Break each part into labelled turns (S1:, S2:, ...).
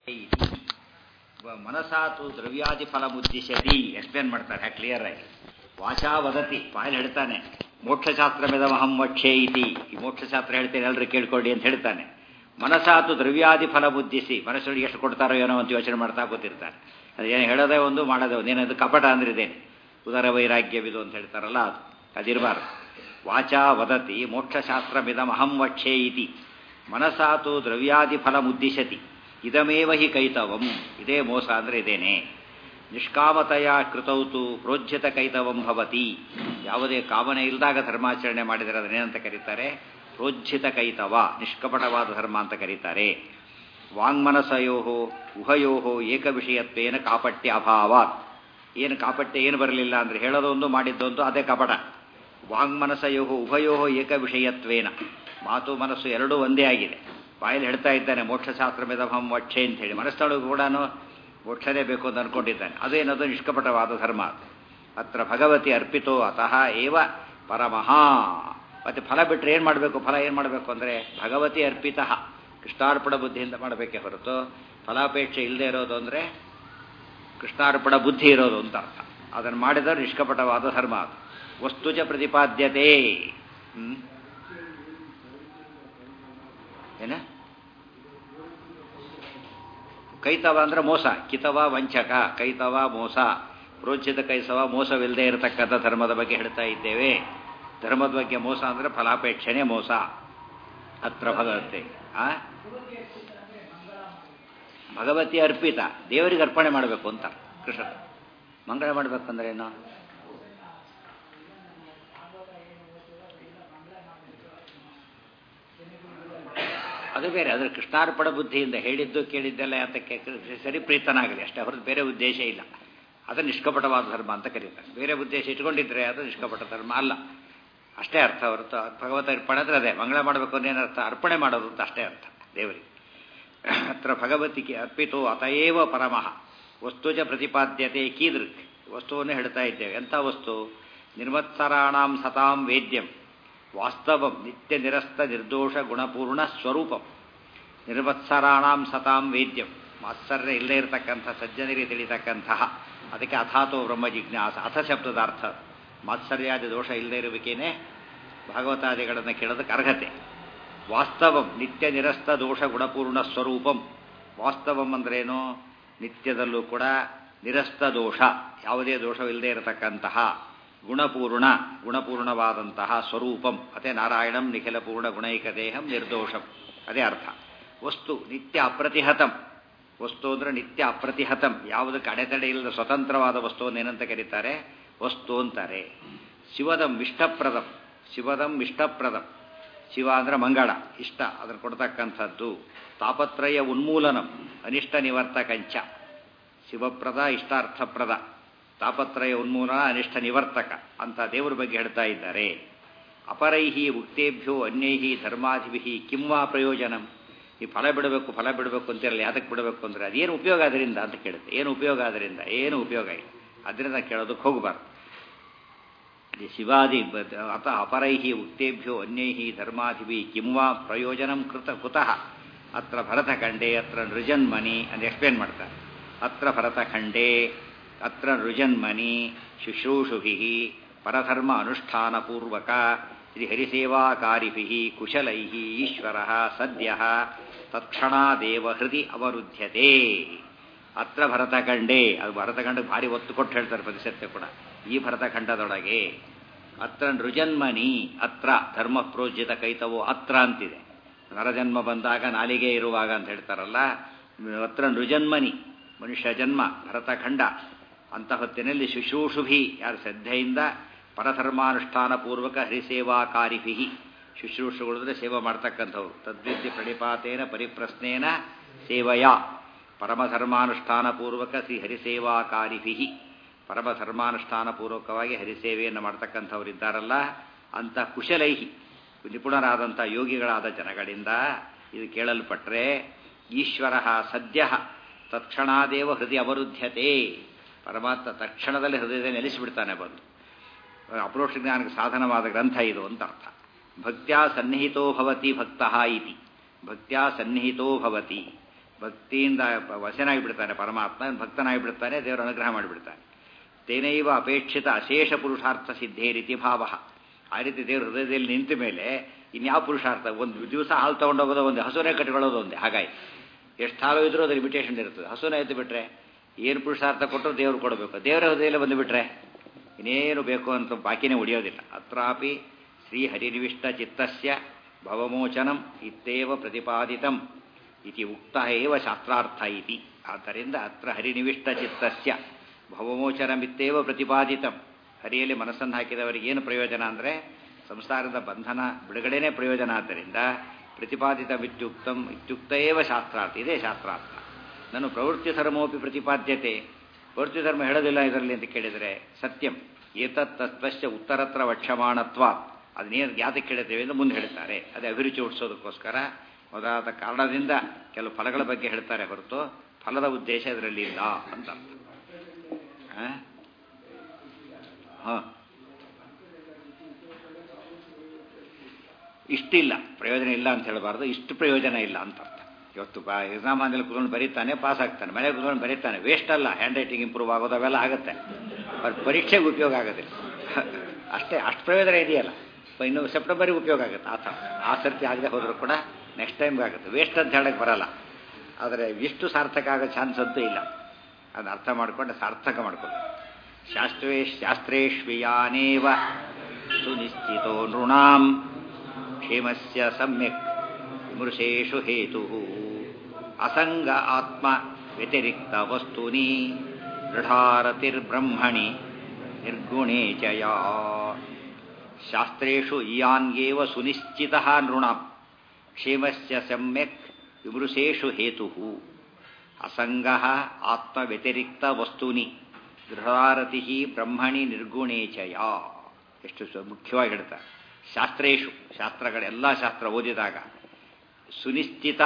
S1: ಮನಸಾತು ದ್ರವ್ಯಾದಿ ಫಲ ಮುದ್ದಿಶತಿ ಎಕ್ಸ್ಪ್ಲೇನ್ ಮಾಡ್ತಾರೆ ಕ್ಲಿಯರ್ ಆಗಿ ವಾಚಾ ವದತಿ ಬಾಯಲ್ಲಿ ಹೇಳ್ತಾನೆ ಮೋಕ್ಷಶಾಸ್ತ್ರಮಿದಮಹಂ ವಕ್ಷೇ ಇತಿ ಈ ಮೋಕ್ಷಶಾಸ್ತ್ರ ಹೇಳ್ತೇನೆ ಎಲ್ಲರೂ ಕೇಳ್ಕೊಳ್ಳಿ ಅಂತ ಹೇಳ್ತಾನೆ ಮನಸಾತು ದ್ರವ್ಯಾದಿ ಫಲ ಬುದ್ಧಿಸಿ ಮನಸ್ಸೊಳಗೆ ಎಷ್ಟು ಕೊಡ್ತಾರೋ ಏನೋ ಅಂತ ಯೋಚನೆ ಮಾಡ್ತಾ ಕೂತಿರ್ತಾರೆ ಅದು ಏನು ಹೇಳೋದೇ ಒಂದು ಮಾಡೋದೇ ಒಂದು ಏನದು ಕಪಟ ಅಂದ್ರೆ ಇದೇನೆ ಉದರ ವೈರಾಗ್ಯವಿದು ಅಂತ ಹೇಳ್ತಾರಲ್ಲ ಅದು ಅದಿರಬಾರ್ದು ವಾಚಾ ವದತಿ ಮೋಕ್ಷಶಾಸ್ತ್ರಮಿದಮಹಂ ವಕ್ಷೇ ಇತಿ ಮನಸಾತು ದ್ರವ್ಯಾದಿ ಫಲ ಮುದ್ದಿಶತಿ ಇದಮೇವ ಹಿ ಕೈತವಂ ಇದೇ ಮೋಸ ಅಂದರೆ ಇದೇನೆ ನಿಷ್ಕಾಮತೆಯ ಕೃತೌತು ಪ್ರೋಜ್ಯತ ಕೈತವಂ ಭವತಿ ಯಾವುದೇ ಕಾಮನೆ ಇಲ್ಲದಾಗ ಧರ್ಮಾಚರಣೆ ಮಾಡಿದರೆ ಅದನ್ನೇನಂತ ಕರೀತಾರೆ ಪ್ರೋಜ್ಜಿತ ಕೈತವ ನಿಷ್ಕಪಟವಾದ ಧರ್ಮ ಅಂತ ಕರೀತಾರೆ ವಾಂಗ್ಮನಸಯೋ ಉಭಯೋ ಏಕ ವಿಷಯತ್ವೇನ ಕಾಪಟ್ಯ ಅಭಾವಾತ್ ಏನು ಕಾಪಟ್ಯ ಏನು ಬರಲಿಲ್ಲ ಅಂದರೆ ಹೇಳೋದೊಂದು ಮಾಡಿದ್ದೊಂದು ಅದೇ ಕಪಟ ವಾಂಗ್ಮನಸಯೋ ಉಭಯೋ ಏಕ ವಿಷಯತ್ವೇನ ಮಾತು ಮನಸ್ಸು ಎರಡೂ ಒಂದೇ ಆಗಿದೆ ಬಾಯಲ್ಲಿ ಹೇಳ್ತಾ ಇದ್ದಾನೆ ಮೋಕ್ಷಶಾಸ್ತ್ರ ಮಿದಭಂ ವಕ್ಷೆ ಅಂತ ಹೇಳಿ ಮನಸ್ಸೊಳಗೂ ಕೂಡ ಮೋಕ್ಷನೇ ಬೇಕು ಅಂತ ಅನ್ಕೊಂಡಿದ್ದಾನೆ ಅದೇನದು ನಿಷ್ಕಪಟವಾದ ಧರ್ಮ ಅತ್ರ ಭಗವತಿ ಅರ್ಪಿತೋ ಅತಃ ಏವ ಪರಮಃ ಮತ್ತೆ ಫಲ ಬಿಟ್ಟರೆ ಏನು ಮಾಡಬೇಕು ಫಲ ಏನು ಮಾಡಬೇಕು ಅಂದರೆ ಭಗವತಿ ಅರ್ಪಿತ ಕೃಷ್ಣಾರ್ಪಣ ಬುದ್ಧಿಯಿಂದ ಮಾಡಬೇಕೇ ಹೊರತು ಫಲಾಪೇಕ್ಷೆ ಇಲ್ಲದೆ ಇರೋದು ಅಂದರೆ ಕೃಷ್ಣಾರ್ಪಣ ಬುದ್ಧಿ ಇರೋದು ಅಂತ ಅರ್ಥ ಅದನ್ನು ಮಾಡಿದರೆ ನಿಷ್ಕಪಟವಾದ ಧರ್ಮ ಅದು ವಸ್ತುಜ ಪ್ರತಿಪಾದ್ಯತೆ ಹ್ಞೂ ಏನ ಕೈತವ ಅಂದ್ರೆ ಮೋಸ ಕಿತವ ವಂಚಕ ಕೈತವ ಮೋಸ ಪ್ರೋಚಿತ ಕೈಸವ ಮೋಸವಿಲ್ಲದೆ ಇರತಕ್ಕಂಥ ಧರ್ಮದ ಬಗ್ಗೆ ಹೇಳ್ತಾ ಇದ್ದೇವೆ ಧರ್ಮದ ಬಗ್ಗೆ ಮೋಸ ಅಂದ್ರೆ ಫಲಾಪೇಕ್ಷಣೆ ಮೋಸ ಹತ್ರ ಭಗವತಿ ಆ ಭಗವತಿ ಅರ್ಪಿತ ದೇವರಿಗೆ ಅರ್ಪಣೆ ಮಾಡಬೇಕು ಅಂತ ಕೃಷ್ಣ ಮಂಗಳ ಮಾಡಬೇಕಂದ್ರೆ ಏನು ಅದು ಬೇರೆ ಅದರ ಕೃಷ್ಣಾರ್ಪಣ ಬುದ್ಧಿಯಿಂದ ಹೇಳಿದ್ದು ಕೇಳಿದ್ದೆಲ್ಲ ಅದಕ್ಕೆ ಸರಿ ಪ್ರೀತನಾಗಲಿ ಅಷ್ಟೇ ಹೊರತು ಬೇರೆ ಉದ್ದೇಶ ಇಲ್ಲ ಅದು ನಿಷ್ಕಪಟವಾದ ಧರ್ಮ ಅಂತ ಕರೀತಾರೆ ಬೇರೆ ಉದ್ದೇಶ ಇಟ್ಕೊಂಡಿದ್ರೆ ಅದು ನಿಷ್ಕಪಟ ಧರ್ಮ ಅಲ್ಲ ಅಷ್ಟೇ ಅರ್ಥ ಹೊರತು ಭಗವತ ಅರ್ಪಣೆ ಅಂದ್ರೆ ಅದೇ ಮಂಗಳ ಮಾಡಬೇಕು ಅನ್ನೇನರ್ಥ ಅರ್ಪಣೆ ಮಾಡೋದು ಅಂತ ಅಷ್ಟೇ ಅರ್ಥ ದೇವರಿಗೆ ಹತ್ರ ಭಗವತಿಗೆ ಅರ್ಪಿತೋ ಅತಯೇವ ಪರಮಃ ವಸ್ತುಜ ಪ್ರತಿಪಾದ್ಯತೆ ಕೀದೃಕ್ ವಸ್ತುವನ್ನು ಹೇಳ್ತಾ ಇದ್ದೇವೆ ಎಂಥ ವಸ್ತು ನಿರ್ಮತ್ಸರಾಣಾಂ ಸತಾಂ ವೇದ್ಯಂ ವಾಸ್ತವಂ ನಿತ್ಯ ನಿರಸ್ತ ನಿರ್ದೋಷ ಗುಣಪೂರ್ಣ ಸ್ವರೂಪಂ ನಿರ್ವತ್ಸರಾಣಾಂ ಸತಾಂ ವೇದ್ಯಂ ಮಾತ್ಸರ್ಯ ಇಲ್ಲೇ ಇರತಕ್ಕಂಥ ಸಜ್ಜನರಿಗೆ ತಿಳಿತಕ್ಕಂತಹ ಅದಕ್ಕೆ ಅಥಾತೋ ಬ್ರಹ್ಮ ಜಿಜ್ಞಾಸ ಅಥ ಶಬ್ದದ ಅರ್ಥ ಮಾತ್ಸರ್ಯಾದಿ ದೋಷ ಇಲ್ಲದೆ ಇರುವಿಕೇನೆ ಭಾಗವತಾದಿಗಳನ್ನು ಕೇಳೋದಕ್ಕೆ ಅರ್ಹತೆ ವಾಸ್ತವಂ ನಿತ್ಯ ನಿರಸ್ತ ದೋಷ ಗುಣಪೂರ್ಣ ಸ್ವರೂಪಂ ವಾಸ್ತವಂ ಅಂದ್ರೇನು ನಿತ್ಯದಲ್ಲೂ ಕೂಡ ನಿರಸ್ತ ದೋಷ ಯಾವುದೇ ದೋಷವಿಲ್ಲದೆ ಇರತಕ್ಕಂತಹ ಗುಣಪೂರ್ಣ ಗುಣಪೂರ್ಣವಾದಂತಹ ಸ್ವರೂಪಂ ಅದೇ ನಾರಾಯಣಂ ನಿಖಿಲ ಪೂರ್ಣ ಗುಣೈಕ ದೇಹಂ ನಿರ್ದೋಷಂ ಅದೇ ಅರ್ಥ ವಸ್ತು ನಿತ್ಯ ಅಪ್ರತಿಹತಂ ವಸ್ತು ಅಂದರೆ ನಿತ್ಯ ಅಪ್ರತಿಹತಂ ಯಾವುದಕ್ಕೆ ಅಡೆತಡೆ ಇಲ್ಲದ ಸ್ವತಂತ್ರವಾದ ವಸ್ತುವನ್ನು ಏನಂತ ಕರೀತಾರೆ ವಸ್ತು ಅಂತಾರೆ ಶಿವದಂ ಇಷ್ಟಪ್ರದಂ ಶಿವದಂ ಇಷ್ಟಪ್ರದಂ ಶಿವ ಅಂದ್ರೆ ಮಂಗಳ ಇಷ್ಟ ಅದನ್ನು ಕೊಡ್ತಕ್ಕಂಥದ್ದು ತಾಪತ್ರಯ ಉನ್ಮೂಲನಂ ಅನಿಷ್ಟ ನಿವರ್ತಕಂಚ ಶಿವಪ್ರದ ಇಷ್ಟಾರ್ಥಪ್ರದ ತಾಪತ್ರಯ ಉನ್ಮೂಲನ ಅನಿಷ್ಟ ನಿವರ್ತಕ ಅಂತ ದೇವರ ಬಗ್ಗೆ ಹೇಳ್ತಾ ಇದ್ದಾರೆ ಅಪರೈಹಿ ಉಕ್ತೇಭ್ಯೋ ಅನ್ಯೈಹಿ ಧರ್ಮಾಧಿಭಿ ಕಿಂವಾ ಪ್ರಯೋಜನಂ ಈ ಫಲ ಬಿಡಬೇಕು ಫಲ ಬಿಡಬೇಕು ಅಂತಿರಲ್ಲ ಯಾತಕ್ಕೆ ಬಿಡಬೇಕು ಅಂದರೆ ಅದೇನು ಉಪಯೋಗ ಅದರಿಂದ ಅಂತ ಕೇಳುತ್ತೆ ಏನು ಉಪಯೋಗ ಅದರಿಂದ ಏನು ಉಪಯೋಗ ಇಲ್ಲ ಅದರಿಂದ ಕೇಳೋದಕ್ಕೆ ಹೋಗಬಾರ್ದು ಶಿವಾದಿ ಅತ ಅಪರೈಹಿ ಉಕ್ತೇಭ್ಯೋ ಅನ್ಯೈಹಿ ಧರ್ಮಾಧಿಭಿ ಕಿಂವಾ ಪ್ರಯೋಜನಂ ಕೃತ ಕುತಃ ಅತ್ರ ಭರತಖಂಡೇ ಅತ್ರ ನೃಜನ್ಮನಿ ಅಂತ ಎಕ್ಸ್ಪ್ಲೇನ್ ಮಾಡ್ತಾರೆ ಅತ್ರ ಭರತಖಂಡೇ ಅತ್ರ ನೃಜನ್ಮನಿ ಶುಶ್ರೂಷುಭಿ ಪರಧರ್ಮ ಅನುಷ್ಠಾನಪೂರ್ವಕ ಶ್ರೀಹರಿಸೇವಾಕಾರಿಭಿ ಕುಶಲೈ ಈಶ್ವರ ಸದ್ಯ ತತ್ಕ್ಷಣಾದೇವ ಹೃದಯ ಅವರುದ್ಧ್ಯತೆ ಅತ್ರ ಭರತಖಂಡೇ ಅದು ಭರತಖಂಡಕ್ಕೆ ಭಾರಿ ಒತ್ತು ಕೊಟ್ಟು ಹೇಳ್ತಾರೆ ಪ್ರತಿಸತ್ಯ ಕೂಡ ಈ ಭರತಖಂಡದೊಳಗೆ ಅತ್ರ ನೃಜನ್ಮನಿ ಅತ್ರ ಧರ್ಮ ಪ್ರೋಜ್ಯತ ಕೈತವೋ ಅತ್ರ ಅಂತಿದೆ ನರಜನ್ಮ ಬಂದಾಗ ನಾಲಿಗೆ ಇರುವಾಗ ಅಂತ ಹೇಳ್ತಾರಲ್ಲ ಅತ್ರ ನೃಜನ್ಮನಿ ಮನುಷ್ಯ ಜನ್ಮ ಭರತಖಂಡ ಅಂತ ಹೊತ್ತಿನಲ್ಲಿ ಶುಶ್ರೂಷುಭಿ ಯಾರು ಶ್ರದ್ಧೆಯಿಂದ ಪರಧರ್ಮಾನುಷ್ಠಾನ ಪೂರ್ವಕ ಹರಿಸೇವಾಕಾರಿಭಿ ಶುಶ್ರೂಷುಗಳಿದ್ರೆ ಸೇವೆ ಮಾಡ್ತಕ್ಕಂಥವ್ರು ತದ್ವಿದ್ಯ ಪ್ರಣಿಪಾತೇನ ಪರಿಪ್ರಶ್ನೇನ ಸೇವಯ ಪರಮಧರ್ಮಾನುಷ್ಠಾನ ಪೂರ್ವಕ ಶ್ರೀ ಹರಿಸೇವಾಕಾರಿಭಿ ಪರಮಧರ್ಮಾನುಷ್ಠಾನ ಪೂರ್ವಕವಾಗಿ ಹರಿಸೇವೆಯನ್ನು ಮಾಡ್ತಕ್ಕಂಥವರಿದ್ದಾರಲ್ಲ ಅಂತ ಕುಶಲೈಹಿ ನಿಪುಣರಾದಂಥ ಯೋಗಿಗಳಾದ ಜನಗಳಿಂದ ಇದು ಕೇಳಲ್ಪಟ್ರೆ ಈಶ್ವರ ಸದ್ಯ ತತ್ಕ್ಷಣಾದೇವ ಹೃದಯ ಅವರುದ್ಧ್ಯತೆ ಪರಮಾತ್ಮ ತಕ್ಷಣದಲ್ಲಿ ಹೃದಯದಲ್ಲಿ ನೆಲೆಸಿಬಿಡ್ತಾನೆ ಬಂದು ಅಪರೋಕ್ಷ ಜ್ಞಾನಕ್ಕೆ ಸಾಧನವಾದ ಗ್ರಂಥ ಇದು ಅಂತ ಅರ್ಥ ಭಕ್ತ್ಯಾ ಸನ್ನಿಹಿತೋ ಭವತಿ ಭಕ್ತ ಇತಿ ಭಕ್ತ್ಯಾ ಸನ್ನಿಹಿತೋ ಭವತಿ ಭಕ್ತಿಯಿಂದ ವಶನಾಗಿ ಬಿಡ್ತಾನೆ ಪರಮಾತ್ಮ ಭಕ್ತನಾಗಿ ಬಿಡ್ತಾನೆ ದೇವರ ಅನುಗ್ರಹ ಮಾಡಿಬಿಡ್ತಾನೆ ತೇನೈವ ಅಪೇಕ್ಷಿತ ಅಶೇಷ ಪುರುಷಾರ್ಥ ಸಿದ್ಧೇ ರೀತಿ ಭಾವ ಆ ರೀತಿ ದೇವ್ರ ಹೃದಯದಲ್ಲಿ ನಿಂತ ಮೇಲೆ ಇನ್ಯಾವ ಪುರುಷಾರ್ಥ ಒಂದು ದಿವಸ ಹಾಲು ತೊಗೊಂಡೋಗೋದು ಒಂದು ಹಸುನೇ ಕಟ್ಕೊಳ್ಳೋದು ಒಂದೇ ಹಾಗಾಗಿ ಎಷ್ಟು ಹಾಲು ಇದ್ರೂ ಅದು ಲಿಮಿಟೇಷನ್ ಇರ್ತದೆ ಹಸುನ ಎದ್ದು ಬಿಟ್ರೆ ಏನು ಪುರುಷಾರ್ಥ ಕೊಟ್ಟರು ದೇವರು ಕೊಡಬೇಕು ದೇವರ ಹೃದಯದಲ್ಲಿ ಬಂದುಬಿಟ್ರೆ ಇನ್ನೇನು ಬೇಕು ಅಂತ ಬಾಕಿನೇ ಉಳಿಯೋದಿಲ್ಲ ಅತ್ರಾಪಿ ಶ್ರೀಹರಿನಿವಿಷ್ಟ ಚಿತ್ತಸ್ಯ ಭವಮೋಚನಂ ಇತ್ತೇವ ಪ್ರತಿಪಾದಿತಂ ಇತಿ ಉಕ್ತ ಏವ ಶಾಸ್ತ್ರಾರ್ಥ ಇತಿ ಆದ್ದರಿಂದ ಅತ್ರ ಹರಿನಿವಿಷ್ಟ ಚಿತ್ತಸ್ಯ ಭವಮೋಚನಮಿತ್ತೇವ ಪ್ರತಿಪಾದಿತಂ ಹರಿಯಲ್ಲಿ ಮನಸ್ಸನ್ನು ಹಾಕಿದವರಿಗೆ ಏನು ಪ್ರಯೋಜನ ಅಂದರೆ ಸಂಸಾರದ ಬಂಧನ ಬಿಡುಗಡೆನೇ ಪ್ರಯೋಜನ ಆದ್ದರಿಂದ ಪ್ರತಿಪಾದಿತ ಇತ್ಯುಕ್ತಂ ಇತ್ಯುಕ್ತ ಏವ ಶಾಸ್ತ್ರಾರ್ಥ ಇದೇ ಶಾಸ್ತ್ರಾರ್ಥ ನಾನು ಪ್ರವೃತ್ತಿ ಧರ್ಮೋಪಿ ಪ್ರತಿಪಾದ್ಯತೆ ಪ್ರವೃತ್ತಿ ಧರ್ಮ ಹೇಳೋದಿಲ್ಲ ಇದರಲ್ಲಿ ಅಂತ ಕೇಳಿದರೆ ಸತ್ಯಂ ಏತತ್ ತತ್ವಶ್ಚ ಉತ್ತರತ್ರ ವಕ್ಷಮಾಣತ್ವ ಅದನ್ನೇನು ಯಾತಕ್ಕೆ ಕೇಳುತ್ತೇವೆ ಎಂದು ಮುಂದೆ ಹೇಳ್ತಾರೆ ಅದೇ ಅಭಿರುಚಿ ಹುಟ್ಟಿಸೋದಕ್ಕೋಸ್ಕರ ಮೊದಲಾದ ಕಾರಣದಿಂದ ಕೆಲವು ಫಲಗಳ ಬಗ್ಗೆ ಹೇಳ್ತಾರೆ ಹೊರತು ಫಲದ ಉದ್ದೇಶ ಇದರಲ್ಲಿ ಇಲ್ಲ ಅಂತ ಹಾಂ ಇಷ್ಟಿಲ್ಲ ಪ್ರಯೋಜನ ಇಲ್ಲ ಅಂತ ಹೇಳಬಾರ್ದು ಇಷ್ಟು ಪ್ರಯೋಜನ ಇಲ್ಲ ಅಂತ ಅರ್ಥ ಇವತ್ತು ಬಾ ಎಕ್ಸಾಮ್ ಆದಲ್ಲಿ ಕೂತ್ಕೊಂಡು ಬರೀತಾನೆ ಪಾಸ್ ಆಗ್ತಾನೆ ಮನೆಗೆ ಕೂತ್ಕೊಂಡು ಬರೀತಾನೆ ವೇಸ್ಟ್ ಅಲ್ಲ ಹ್ಯಾಂಡ್ ರೈಟಿಂಗ್ ಇಂಪ್ರೂವ್ ಆಗೋದು ಅವೆಲ್ಲ ಆಗುತ್ತೆ ಬಟ್ ಪರೀಕ್ಷೆಗೆ ಉಪಯೋಗ ಆಗೋದಿಲ್ಲ ಅಷ್ಟೇ ಅಷ್ಟು ಪ್ರಯೋಜನ ಇದೆಯಲ್ಲ ಇನ್ನು ಸೆಪ್ಟೆಂಬರಿಗೆ ಉಪಯೋಗ ಆಗುತ್ತೆ ಆ ಥರ ಆ ಸರ್ತಿ ಆಗದೆ ಹೋದರೂ ಕೂಡ ನೆಕ್ಸ್ಟ್ ಟೈಮ್ಗೆ ಆಗುತ್ತೆ ವೇಸ್ಟ್ ಅಂತ ಹೇಳಕ್ಕೆ ಬರಲ್ಲ ಆದರೆ ಇಷ್ಟು ಸಾರ್ಥಕ ಆಗೋ ಚಾನ್ಸ್ ಅಂತೂ ಇಲ್ಲ ಅದನ್ನ ಅರ್ಥ ಮಾಡಿಕೊಂಡು ಸಾರ್ಥಕ ಮಾಡ್ಕೊಂಡು ಶಾಸ್ತ್ರೇ ಶಾಸ್ತ್ರೇಶ್ವಿಯಾನೇವ ಸುನಿಶ್ಚಿತೋ ನೃಣಾಂ ಕ್ಷೇಮಸ್ಯ ಸಮ್ಯಕ್ ವಿಮೃಶೇಷು ಹೇತು ಅಸಂಗ ಆತ್ಮ ವ್ಯತಿರಿಕ್ತ ವಸ್ತೂನಿ ದೃಢಾರತಿರ್ಬ್ರಹ್ಮಣಿ ನಿರ್ಗುಣೇ ಚಯ ಶಾಸ್ತ್ರೇಷು ಇಯಾನ್ಯೇವ ಸುನಿಶ್ಚಿತ ನೃಣಾಂ ಕ್ಷೇಮಸ್ಯ ಸಮ್ಯಕ್ ವಿಮೃಶೇಷು ಹೇತು ಅಸಂಗ ಆತ್ಮವ್ಯತಿರಿಕ್ತ ವಸ್ತೂನಿ ದೃಢಾರತಿ ಬ್ರಹ್ಮಣಿ ನಿರ್ಗುಣೇ ಚಯ ಎಷ್ಟು ಮುಖ್ಯವಾಗಿ ಹೇಳ್ತಾರೆ ಶಾಸ್ತ್ರೇಶು ಶಾಸ್ತ್ರಗಳೆಲ್ಲ ಶಾಸ್ತ್ರ ಓದಿದಾಗ ಸುನಿಶ್ಚಿತ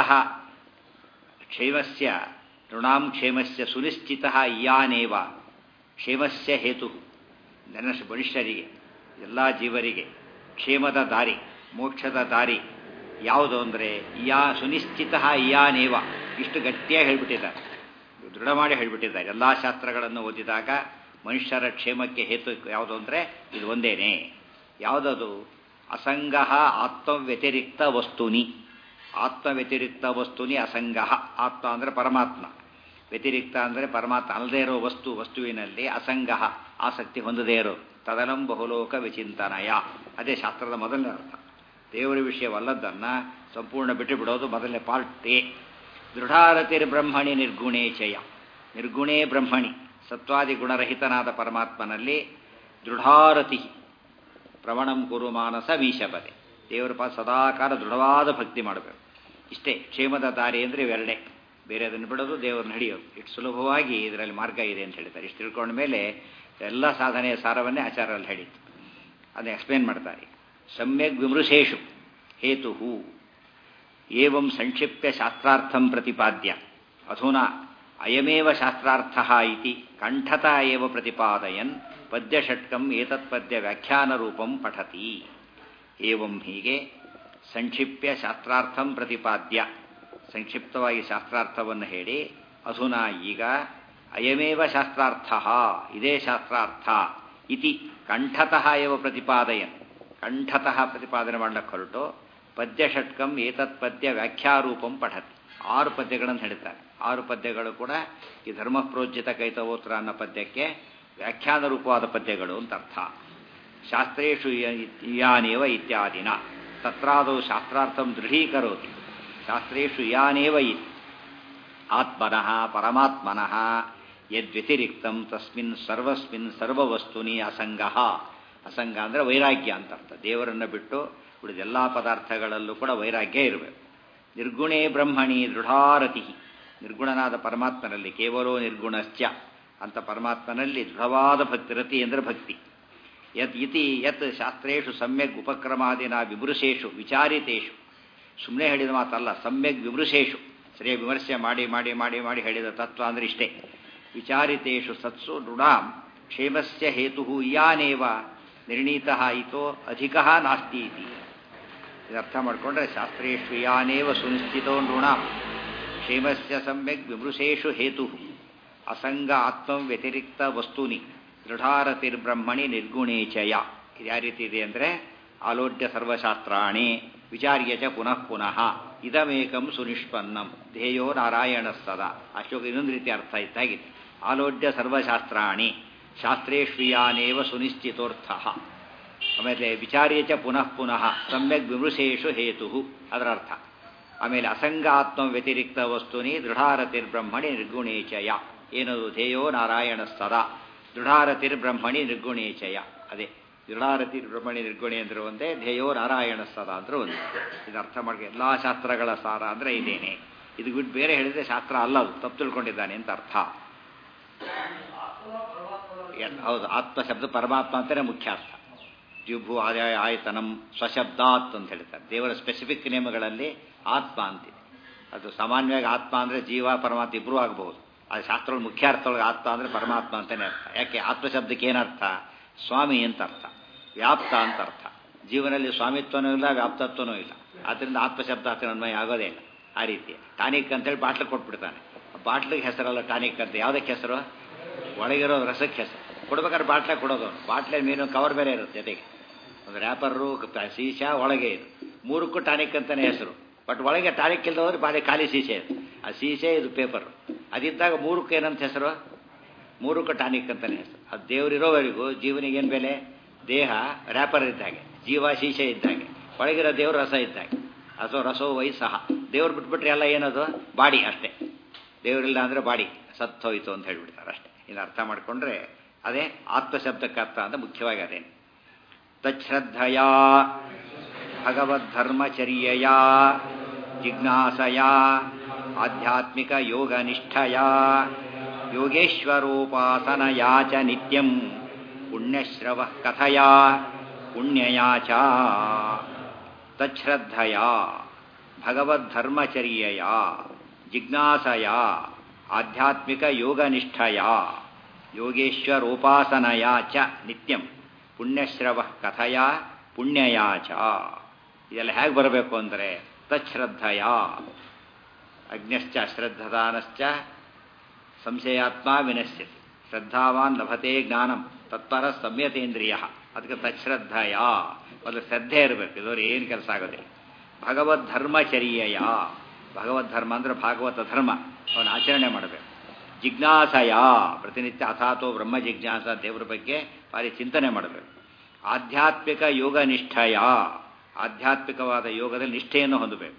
S1: ಕ್ಷೇಮಸ್ಯ ಋಣಾಂ ಕ್ಷೇಮಸ್ಯ ಸುನಿಶ್ಚಿತ ಇಯಾನೇವ ಕ್ಷೇಮಸ್ಯ ಹೇತು ನನ್ನ ಮನುಷ್ಯರಿಗೆ ಎಲ್ಲ ಜೀವರಿಗೆ ಕ್ಷೇಮದ ದಾರಿ ಮೋಕ್ಷದ ದಾರಿ ಯಾವುದು ಅಂದರೆ ಯಾ ಸುನಿಶ್ಚಿತ ಇಯಾನೇವ ಇಷ್ಟು ಗಟ್ಟಿಯಾಗಿ ಹೇಳ್ಬಿಟ್ಟಿದ್ದಾರೆ ದೃಢ ಮಾಡಿ ಹೇಳ್ಬಿಟ್ಟಿದ್ದಾರೆ ಎಲ್ಲ ಶಾಸ್ತ್ರಗಳನ್ನು ಓದಿದಾಗ ಮನುಷ್ಯರ ಕ್ಷೇಮಕ್ಕೆ ಹೇತು ಯಾವುದು ಅಂದರೆ ಇದು ಒಂದೇನೆ ಯಾವುದದು ಅಸಂಗ ಆತ್ಮವ್ಯತಿರಿಕ್ತ ವಸ್ತುನಿ ಆತ್ಮವ್ಯತಿರಿಕ್ತ ವಸ್ತುನಿ ಅಸಂಗ ಆತ್ಮ ಅಂದರೆ ಪರಮಾತ್ಮ ವ್ಯತಿರಿಕ್ತ ಅಂದರೆ ಪರಮಾತ್ಮ ಅಲ್ಲದೇ ಇರೋ ವಸ್ತು ವಸ್ತುವಿನಲ್ಲಿ ಅಸಂಗ ಆಸಕ್ತಿ ಹೊಂದದೇ ಇರೋ ತದನಂ ಬಹುಲೋಕ ವಿಚಿಂತನಯ ಅದೇ ಶಾಸ್ತ್ರದ ಮೊದಲನೇ ಅರ್ಥ ದೇವರ ವಿಷಯವಲ್ಲದನ್ನು ಸಂಪೂರ್ಣ ಬಿಟ್ಟು ಬಿಡೋದು ಮೊದಲನೇ ಪಾರ್ಟ್ ಎ ದೃಢಾರತಿರ್ ಬ್ರಹ್ಮಣಿ ನಿರ್ಗುಣೇ ಚಯ ನಿರ್ಗುಣೇ ಬ್ರಹ್ಮಣಿ ಸತ್ವಾದಿ ಗುಣರಹಿತನಾದ ಪರಮಾತ್ಮನಲ್ಲಿ ದೃಢಾರತಿ ಪ್ರವಣಂ ಕುರು ಮಾನಸ ಮೀಶಪದೆ ದೇವರ ಪಾದ ಸದಾಕಾಲ ದೃಢವಾದ ಭಕ್ತಿ ಮಾಡಬೇಕು ಇಷ್ಟೇ ಕ್ಷೇಮದ ದಾರಿ ಅಂದರೆ ಇವೆರಡೇ ಬೇರೆ ಅದನ್ನು ಬಿಡೋದು ದೇವರನ್ನ ಹಿಡಿಯೋದು ಇಷ್ಟು ಸುಲಭವಾಗಿ ಇದರಲ್ಲಿ ಮಾರ್ಗ ಇದೆ ಅಂತ ಹೇಳ್ತಾರೆ ಇಷ್ಟು ತಿಳ್ಕೊಂಡ ಮೇಲೆ ಎಲ್ಲ ಸಾಧನೆಯ ಸಾರವನ್ನೇ ಆಚಾರಲ್ಲಿ ಹೇಳಿತ್ತು ಅದನ್ನ ಎಕ್ಸ್ಪ್ಲೇನ್ ಮಾಡ್ತಾರೆ ಸಮ್ಯಕ್ ವಿಮೃಶೇಷು ಹೇತು ಏವಂ ಸಂಕ್ಷಿಪ್ಯ ಶಾಸ್ತ್ರಾರ್ಥಂ ಪ್ರತಿಪಾದ್ಯ ಅಧುನಾ ಅಯಮೇವ ಶಾಸ್ತ್ರಾರ್ಥ ಇತಿ ಕಂಠತ ಏವ ಪ್ರತಿಪಾದಯನ್ ಪದ್ಯಷಟ್ಕಂ ಏತತ್ಪದ್ಯ ವ್ಯಾಖ್ಯಾನರೂಪಂ ಪಠತಿ ಏವಂ ಹೀಗೆ ಸಂಕ್ಷಿಪ್ಯ ಶಾಸ್ತ್ರಾರ್ಥಂ ಪ್ರತಿಪಾದ್ಯ ಸಂಕ್ಷಿಪ್ತವಾಗಿ ಶಾಸ್ತ್ರಾರ್ಥವನ್ನು ಹೇಳಿ ಅಧುನಾ ಈಗ ಅಯಮೇವ ಶಾಸ್ತ್ರಾರ್ಥ ಇದೇ ಶಾಸ್ತ್ರಾರ್ಥ ಇತಿ ಕಂಠತಃ ಏವ ಪ್ರತಿಪಾದಯನ್ ಕಂಠತಃ ಪ್ರತಿಪಾದನೆ ಮಾಡಕ್ಕೆ ಹೊರಟು ಪದ್ಯಷಟ್ಕಂ ಏತತ್ ಪದ್ಯ ವ್ಯಾಖ್ಯಾರೂಪಂ ಪಠತಿ ಆರು ಪದ್ಯಗಳನ್ನು ಹೇಳ್ತಾರೆ ಆರು ಪದ್ಯಗಳು ಕೂಡ ಈ ಧರ್ಮಪ್ರೋಜ್ಯತ ಕೈತವೋತ್ರ ಅನ್ನೋ ಪದ್ಯಕ್ಕೆ ವ್ಯಾಖ್ಯಾನ ರೂಪವಾದ ಪದ್ಯಗಳು ಅಂತ ಅರ್ಥ ಶಾಸ್ತ್ರೇಷು ಯಾನೇವ ಇತ್ಯಾದಿನ ತತ್ರಾದೌ ಶಾಸ್ತ್ರಾರ್ಥಂ ದೃಢೀಕರೋತಿ ಶಾಸ್ತ್ರೇಷು ಯಾನೇವ ಇತಿ ಆತ್ಮನಃ ಪರಮಾತ್ಮನಃ ಯದ್ವ್ಯತಿರಿಕ್ತಂ ತಸ್ಮಿನ್ ಸರ್ವಸ್ಮಿನ್ ಸರ್ವವಸ್ತುನಿ ಅಸಂಗ ಅಸಂಗ ಅಂದರೆ ವೈರಾಗ್ಯ ಅಂತ ಅರ್ಥ ದೇವರನ್ನು ಬಿಟ್ಟು ಉಳಿದೆಲ್ಲ ಪದಾರ್ಥಗಳಲ್ಲೂ ಕೂಡ ವೈರಾಗ್ಯ ಇರಬೇಕು ನಿರ್ಗುಣೇ ಬ್ರಹ್ಮಣಿ ದೃಢಾರತಿ ನಿರ್ಗುಣನಾದ ಪರಮಾತ್ಮನಲ್ಲಿ ಕೇವಲೋ ನಿರ್ಗುಣಶ್ಚ ಅಂತ ಪರಮಾತ್ಮನಲ್ಲಿ ದೃಢವಾದ ಭಕ್ತಿ ರತಿ ಅಂದರೆ ಭಕ್ತಿ ಯತ್ ಇತಿ ಯತ್ ಶಾಸ್ತ್ರೇಷು ಸಮ್ಯಕ್ ಉಪಕ್ರಮಾದಿನ ವಿಮೃಶೇಷು ವಿಚಾರಿತೇಷು ಸುಮ್ಮನೆ ಹೇಳಿದ ಮಾತಲ್ಲ ಸಮ್ಯಕ್ ವಿಮೃಶೇಷು ಸರಿಯಾಗಿ ವಿಮರ್ಶೆ ಮಾಡಿ ಮಾಡಿ ಮಾಡಿ ಮಾಡಿ ಹೇಳಿದ ತತ್ವ ಅಂದರೆ ಇಷ್ಟೇ ವಿಚಾರಿತೇಷು ಸತ್ಸು ನೃಣಾಂ ಕ್ಷೇಮಸ್ಯ ಹೇತು ಯಾನೇವ ನಿರ್ಣೀತ ಇತೋ ಅಧಿಕ ನಾಸ್ತಿ ಇತಿ ಇದು ಅರ್ಥ ಮಾಡಿಕೊಂಡ್ರೆ ಶಾಸ್ತ್ರೇಷು ಯಾನೇವ ಸುನಿಶ್ಚಿತೋ ನೃಣಾಂ ಕ್ಷೇಮಸ್ಯ ಸಮ್ಯಕ್ ವಿಮೃಶೇಷು ಹೇತು ಅಸಂಗ ಆತ್ಮ ವ್ಯತಿರಿಕ್ತ ವಸ್ತುನಿ ದೃಢಾರತಿರ್ಬ್ರಹ್ಮಣಿ ನಿರ್ಗುಣೇಚಯ ಇದು ಯಾವ ರೀತಿ ಇದೆ ಅಂದರೆ ಆಲೋಡ್ಯ ಸರ್ವಶಾಸ್ತ್ರಾಣಿ ವಿಚಾರ್ಯ ಚ ಪುನಃ ಪುನಃ ಇದಮೇಕಂ ಸುನಿಷ್ಪನ್ನಂ ಧ್ಯೇಯೋ ನಾರಾಯಣ ಸದಾ ಅಶೋಕ ಇನ್ನೊಂದು ರೀತಿ ಅರ್ಥ ಇದ್ದಾಗಿದೆ ಆಲೋಡ್ಯ ಸರ್ವಶಾಸ್ತ್ರಾಣಿ ಶಾಸ್ತ್ರೇಶ್ವಿಯಾನೇವ ಸುನಿಶ್ಚಿತೋರ್ಥ ಆಮೇಲೆ ವಿಚಾರ್ಯ ಚ ಪುನಃ ಪುನಃ ಸಮ್ಯಕ್ ವಿಮೃಶೇಷು ಹೇತು ಅದರ ಅರ್ಥ ಆಮೇಲೆ ಅಸಂಗಾತ್ಮ ವ್ಯತಿರಿಕ್ತ ವಸ್ತುನಿ ದೃಢಾರತಿರ್ಬ್ರಹ್ಮಣಿ ನಿರ್ಗುಣೇಚಯ ಏನದು ಧ್ಯೇಯೋ ನಾರಾಯಣ ಸದಾ ದೃಢಾರತಿರ್ಬ್ರಹ್ಮಣಿ ನಿರ್ಗುಣೇಚಯ ಅದೇ ದೃಢಾರತಿ ಬ್ರಹ್ಮಣಿ ನಿರ್ಗುಣಿ ಅಂದ್ರೆ ಒಂದೇ ಧ್ಯೇಯೋ ನಾರಾಯಣ ಸದಾ ಅಂದ್ರೆ ಒಂದು ಇದು ಅರ್ಥ ಮಾಡ್ಕೊ ಎಲ್ಲ ಶಾಸ್ತ್ರಗಳ ಸಾರ ಅಂದ್ರೆ ಇದೇನೆ ಇದು ಬಿಟ್ಟು ಬೇರೆ ಹೇಳಿದ್ರೆ ಶಾಸ್ತ್ರ ಅಲ್ಲ ಅದು ತಪ್ಪು ತಿಳ್ಕೊಂಡಿದ್ದಾನೆ ಅಂತ ಅರ್ಥ ಎಲ್- ಹೌದು ಆತ್ಮ ಶಬ್ದ ಪರಮಾತ್ಮ ಅಂತಾನೆ ಮುಖ್ಯ ಅರ್ಥ ಜಿಭು ಆದಾಯ ಆಯತನಂ ಸ್ವಶಬ್ದಾತ್ ಅಂತ ಹೇಳ್ತಾರೆ ದೇವರ ಸ್ಪೆಸಿಫಿಕ್ ನೇಮಗಳಲ್ಲಿ ಆತ್ಮ ಅಂತಿದೆ ಅದು ಸಾಮಾನ್ಯವಾಗಿ ಆತ್ಮ ಅಂದರೆ ಜೀವ ಪರಮಾತ್ಮ ಇಬ್ಬರೂ ಆಗಬಹುದು ಅದು ಶಾಸ್ತ್ರಗಳ ಮುಖ್ಯ ಅರ್ಥದೊಳಗೆ ಆತ್ಮ ಅಂದರೆ ಪರಮಾತ್ಮ ಅಂತಲೇ ಅರ್ಥ ಯಾಕೆ ಆತ್ಮ ಶಬ್ದಕ್ಕೆ ಏನರ್ಥ ಸ್ವಾಮಿ ಅಂತ ಅರ್ಥ ವ್ಯಾಪ್ತ ಅಂತ ಅರ್ಥ ಜೀವನದಲ್ಲಿ ಸ್ವಾಮಿತ್ವನೂ ಇಲ್ಲ ವ್ಯಾಪ್ತತ್ವನೂ ಇಲ್ಲ ಆದ್ದರಿಂದ ಆತ್ಮ ಶಬ್ದ ಆತನ ಅನ್ವಯ ಆಗೋದೇ ಇಲ್ಲ ಆ ರೀತಿ ಟಾನಿಕ್ ಅಂತೇಳಿ ಬಾಟ್ಲು ಕೊಟ್ಬಿಡ್ತಾನೆ ಬಾಟ್ಲಿಗೆ ಹೆಸರಲ್ಲ ಟಾನಿಕ್ ಅಂತ ಯಾವುದಕ್ಕೆ ಹೆಸರು ಒಳಗಿರೋ ರಸಕ್ಕೆ ಹೆಸರು ಕೊಡ್ಬೇಕಾದ್ರೆ ಬಾಟ್ಲೆ ಕೊಡೋದು ಅವ್ನು. ಬಾಟ್ಲೆ ಮೀನು ಕವರ್ ಬೇರೆ ಇರುತ್ತೆ ಜೊತೆಗೆ ಒಂದು ರ್ಯಾಪರು ಸೀಸಾ ಒಳಗೆ ಇದು ಮೂರಕ್ಕೂ ಟಾನಿಕ್ ಅಂತಾನೆ ಹೆಸರು ಬಟ್ ಒಳಗೆ ಟಾನಿಕ್ ಇಲ್ಲದ ಹೋದ್ರೆ ಬಾರಿ ಖಾಲಿ ಸೀಸೆ ಇದು ಆ ಸೀಸೆ ಇದು ಪೇಪರ್ ಅದಿದ್ದಾಗ ಮೂರಕ್ಕೆ ಏನಂತ ಹೆಸರು ಮೂರಕ್ಕೂ ಟಾನಿಕ್ ಅಂತಾನೆ ಹೆಸರು ಅದು ದೇವರಿರೋವರೆಗೂ ಜೀವನಿಗೆ ಏನು ಬೆಲೆ ದೇಹ ರ್ಯಾಪರ್ ಇದ್ದಾಗೆ ಜೀವ ಶೀಶೆ ಇದ್ದಾಗೆ ಒಳಗಿರೋ ದೇವ್ರ ರಸ ಇದ್ದಾಗೆ ಅಥವಾ ರಸೋ ವೈ ಸಹ ದೇವ್ರು ಬಿಟ್ಬಿಟ್ರೆ ಎಲ್ಲ ಏನದು ಬಾಡಿ ಅಷ್ಟೇ ದೇವರಿಲ್ಲ ಅಂದರೆ ಬಾಡಿ ಸತ್ತೋಯ್ತು ಅಂತ ಹೇಳ್ಬಿಡ್ತಾರೆ ಅಷ್ಟೇ ಇದು ಅರ್ಥ ಮಾಡಿಕೊಂಡ್ರೆ ಅದೇ ಆತ್ಮಶಬ್ದಕ್ಕೆ ಅರ್ಥ ಅಂತ ಮುಖ್ಯವಾಗಿ ಅದೇನು ತಚ್ಶ್ರದ್ಧಯ ಭಗವದ್ಧರ್ಮಚರ್ಯಯ ಜಿಜ್ಞಾಸಯ ಆಧ್ಯಾತ್ಮಿಕ ಯೋಗನಿಷ್ಠಯ ಯೋಗೇಶ್ವರೋಪಾಸನಯಾ ಚ ನಿತ್ಯಂ ಪುಣ್ಯಶ್ರವ ಕಥಯ ಪುಣ್ಯಯಾ ಚ ತಚ್ಶ್ರದ್ಧಯ ಭಗವದ್ಧರ್ಮಚರ್ಯಯ ಜಿಜ್ಞಾಸಯ ಆಧ್ಯಾತ್ಮಿಕ ಯೋಗನಿಷ್ಠಯ ಯೋಗೇಶ್ವರೋಪಾಸನಯ ಚ ನಿತ್ಯಂ ಪುಣ್ಯಶ್ರವ ಕಥಯ ಪುಣ್ಯಯ ಚ ಇದೆಲ್ಲ ಹೇಗೆ ಬರಬೇಕು ಅಂದರೆ ತಚ್ಶ್ರದ್ಧಯ ಅಗ್ನ್ಯಶ್ಚ ಶ್ರದ್ಧದಾನಶ್ಚ ಸಂಶಯಾತ್ಮ ವಿನಶ್ಯತಿ ಶ್ರದ್ಧಾವಾನ್ ಲಭತೆ ಜ್ಞಾನಂ ತತ್ಪರ ಸಂಯತೇಂದ್ರಿಯ ಅದಕ್ಕೆ ತಚ್ಶ್ರದ್ಧಯ ಒಂದು ಶ್ರದ್ಧೆ ಇರಬೇಕು ಇದವ್ರು ಏನು ಕೆಲಸ ಆಗೋದಿಲ್ಲ ಭಗವದ್ ಧರ್ಮಚರ್ಯಯ ಭಗವದ್ ಧರ್ಮ ಅಂದರೆ ಭಾಗವತ ಧರ್ಮ ಅವನ ಆಚರಣೆ ಮಾಡಬೇಕು ಜಿಜ್ಞಾಸಯ ಪ್ರತಿನಿತ್ಯ ಅಥಾತೋ ಬ್ರಹ್ಮ ಜಿಜ್ಞಾಸ ದೇವರ ಬಗ್ಗೆ ಭಾರಿ ಚಿಂತನೆ ಮಾಡಬೇಕು ಆಧ್ಯಾತ್ಮಿಕ ಯೋಗ ನಿಷ್ಠಯ ಆಧ್ಯಾತ್ಮಿಕವಾದ ಯೋಗದಲ್ಲಿ ನಿಷ್ಠೆಯನ್ನು ಹೊಂದಬೇಕು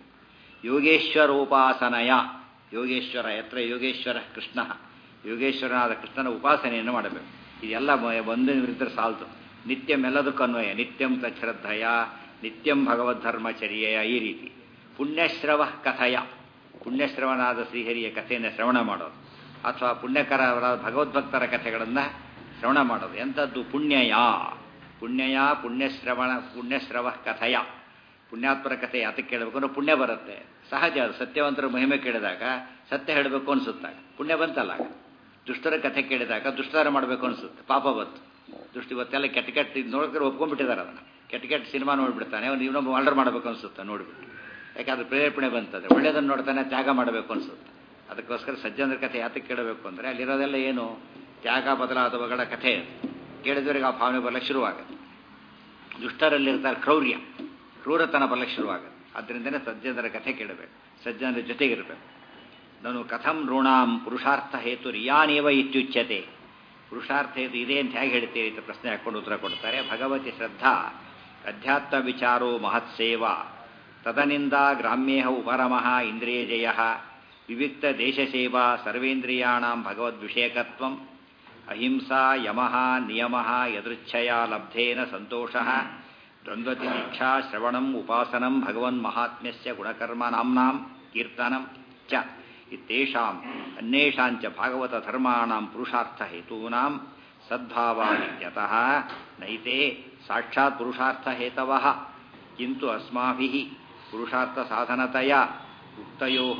S1: ಯೋಗೇಶ್ವರೋಪಾಸನಯ ಯೋಗೇಶ್ವರ ಎತ್ರ ಯೋಗೇಶ್ವರ ಕೃಷ್ಣ ಯೋಗೇಶ್ವರನಾದ ಕೃಷ್ಣನ ಉಪಾಸನೆಯನ್ನು ಮಾಡಬೇಕು ಇದೆಲ್ಲ ಮ- ಒಂದೇ ವಿರುದ್ಧ ಸಾಲ್ತು ನಿತ್ಯಂ ಎಲ್ಲದಕ್ಕೂ ಅನ್ವಯ ನಿತ್ಯಂ ತಚ್ಶ್ರದ್ಧಯ ನಿತ್ಯಂ ಭಗವದ್ಧರ್ಮಚರ್ಯಯ ಈ ರೀತಿ ಪುಣ್ಯಶ್ರವ ಕಥಯ ಪುಣ್ಯಶ್ರವನಾದ ಶ್ರೀಹರಿಯ ಕಥೆಯನ್ನು ಶ್ರವಣ ಮಾಡೋದು ಅಥವಾ ಪುಣ್ಯಕರವರಾದ ಭಗವದ್ಭಕ್ತರ ಕಥೆಗಳನ್ನು ಶ್ರವಣ ಮಾಡೋದು ಎಂಥದ್ದು ಪುಣ್ಯಯ ಪುಣ್ಯಯ ಪುಣ್ಯಶ್ರವಣ ಪುಣ್ಯಶ್ರವ ಕಥಯ ಪುಣ್ಯಾತ್ಮರ ಕಥೆ ಯಾತಕ್ಕೆ ಕೇಳಬೇಕು ಅಂದ್ರೆ ಪುಣ್ಯ ಬರುತ್ತೆ ಸಹಜ ಅದು ಸತ್ಯವಂತರ ಮಹಿಮೆ ಕೇಳಿದಾಗ ಸತ್ಯ ಹೇಳಬೇಕು ಅನಿಸುತ್ತಾಗ ಪುಣ್ಯ ಬಂತಲ್ಲ ಆಗ. ದುಷ್ಟರ ಕಥೆ ಕೇಳಿದಾಗ ದುಷ್ಟರ ಮಾಡಬೇಕು ಅನಿಸುತ್ತೆ ಪಾಪ ಬಂತು ದುಷ್ಟ ಇವತ್ತೆಲ್ಲ ಕೆಟ್ಟ ಕೆಟ್ಟ ಇದು ನೋಡಿದ್ರೆ ಒಪ್ಕೊಂಡ್ಬಿಟ್ಟಿದ್ದಾರೆ ಅದನ್ನು ಕೆಟ್ಟ ಕೆಟ್ಟ ಸಿನಿಮಾ ನೋಡ್ಬಿಡ್ತಾನೆ ಅವ್ನು ಇನ್ನೊಬ್ಬ ಆರ್ಡರ್ ಮಾಡಬೇಕು ಅನಿಸುತ್ತೆ ನೋಡಿಬಿಟ್ಟು ಯಾಕಂದ್ರೆ ಪ್ರೇರೇಪಣೆ ಬಂತದೆ ಒಳ್ಳೆಯದನ್ನು ನೋಡ್ತಾನೆ ತ್ಯಾಗ ಮಾಡಬೇಕು ಅನಿಸುತ್ತೆ ಅದಕ್ಕೋಸ್ಕರ ಸಜ್ಜನರ ಕಥೆ ಯಾತಕ್ಕೆ ಕೇಳಬೇಕು ಅಂದರೆ ಅಲ್ಲಿರೋದೆಲ್ಲ ಏನು ತ್ಯಾಗ ಬದಲಾದವುಗಳ ಕಥೆ ಅದು. ಕೇಳಿದವರಿಗೆ ಆ ಭಾವನೆ ಬರಲಿಕ್ಕೆ ಶುರುವಾಗುತ್ತೆ ದುಷ್ಟರಲ್ಲಿರ್ತಾರೆ ಕ್ರೌರ್ಯ ಕ್ರೂರತನ ಬರಲಿಕ್ಕೆ ಶುರುವಾಗುತ್ತೆ ಅದರಿಂದನೇ ಸಜ್ಜನರ ಕಥೆ ಕೇಳಬೇಕು ಸಜ್ಜನರ ಜೊತೆಗಿರಬೇಕು ನಾನು ಕಥಂ ಋಣಾಂ ಪುರುಷಾರ್ಥ ಹೇತು ರಿಯಾನೇವ ಇತ್ಯುಚ್ಯತೆ ಪುರುಷಾರ್ಥ ಹೇತು ಇದೆ ಅಂತ ಹೇಗೆ ಹೇಳ್ತೀರಿ ಅಂತ ಪ್ರಶ್ನೆ ಹಾಕೊಂಡು ಉತ್ತರ ಕೊಡ್ತಾರೆ ಭಗವತಿ ಶ್ರದ್ಧಾ ಅಧ್ಯಾತ್ಮ ವಿಚಾರೋ ಮಹತ್ಸೇವ ತದನಿಂದ ಗ್ರಾಮ್ಯೇಹ ಉಪರಮಃ ಇಂದ್ರಿಯ ಜಯ ವಿವಿಕ್ತ ದೇಶಸೇವಾ ಸರ್ವೇಂದ್ರಿಯಾಣಾಂ ಭಗವದ್ವಿಷಯಕತ್ವಂ ಅಹಿಂಸಾ ಯಮಃ ನಿಯಮಃ ಯದೃಚ್ಛಯ ಲಬ್ಧೇನ ಸಂತೋಷಃ ದ್ವಂದ್ವತಿನಿಚ್ಛಾ ಶ್ರವಣಂ ಉಪಾಸನಂ ಭಗವನ್ ಮಹಾತ್ಮ್ಯಸ್ಯ ಗುಣಕರ್ಮನಾಂನಾಂ ಕೀರ್ತನಂ ಚ ಇತ್ತೇಷಾಂ ಅನ್ಯೇಷಾಂಚ ಭಾಗವತ ಧರ್ಮಾಣಾಂ ಪುರುಷಾರ್ಥ ಹೇತೂನಾಂ ಸದ್ಭಾವಾನಿತ್ಯತಃ ನೈತೆ ಸಾಕ್ಷಾತ್ ಪುರುಷಾರ್ಥ ಹೇತವಃ ಕಿಂತು ಅಸ್ಮಾಭಿಃ ಪುರುಷಾರ್ಥ ಸಾಧನತೆಯ ಉಕ್ತಯೋಃ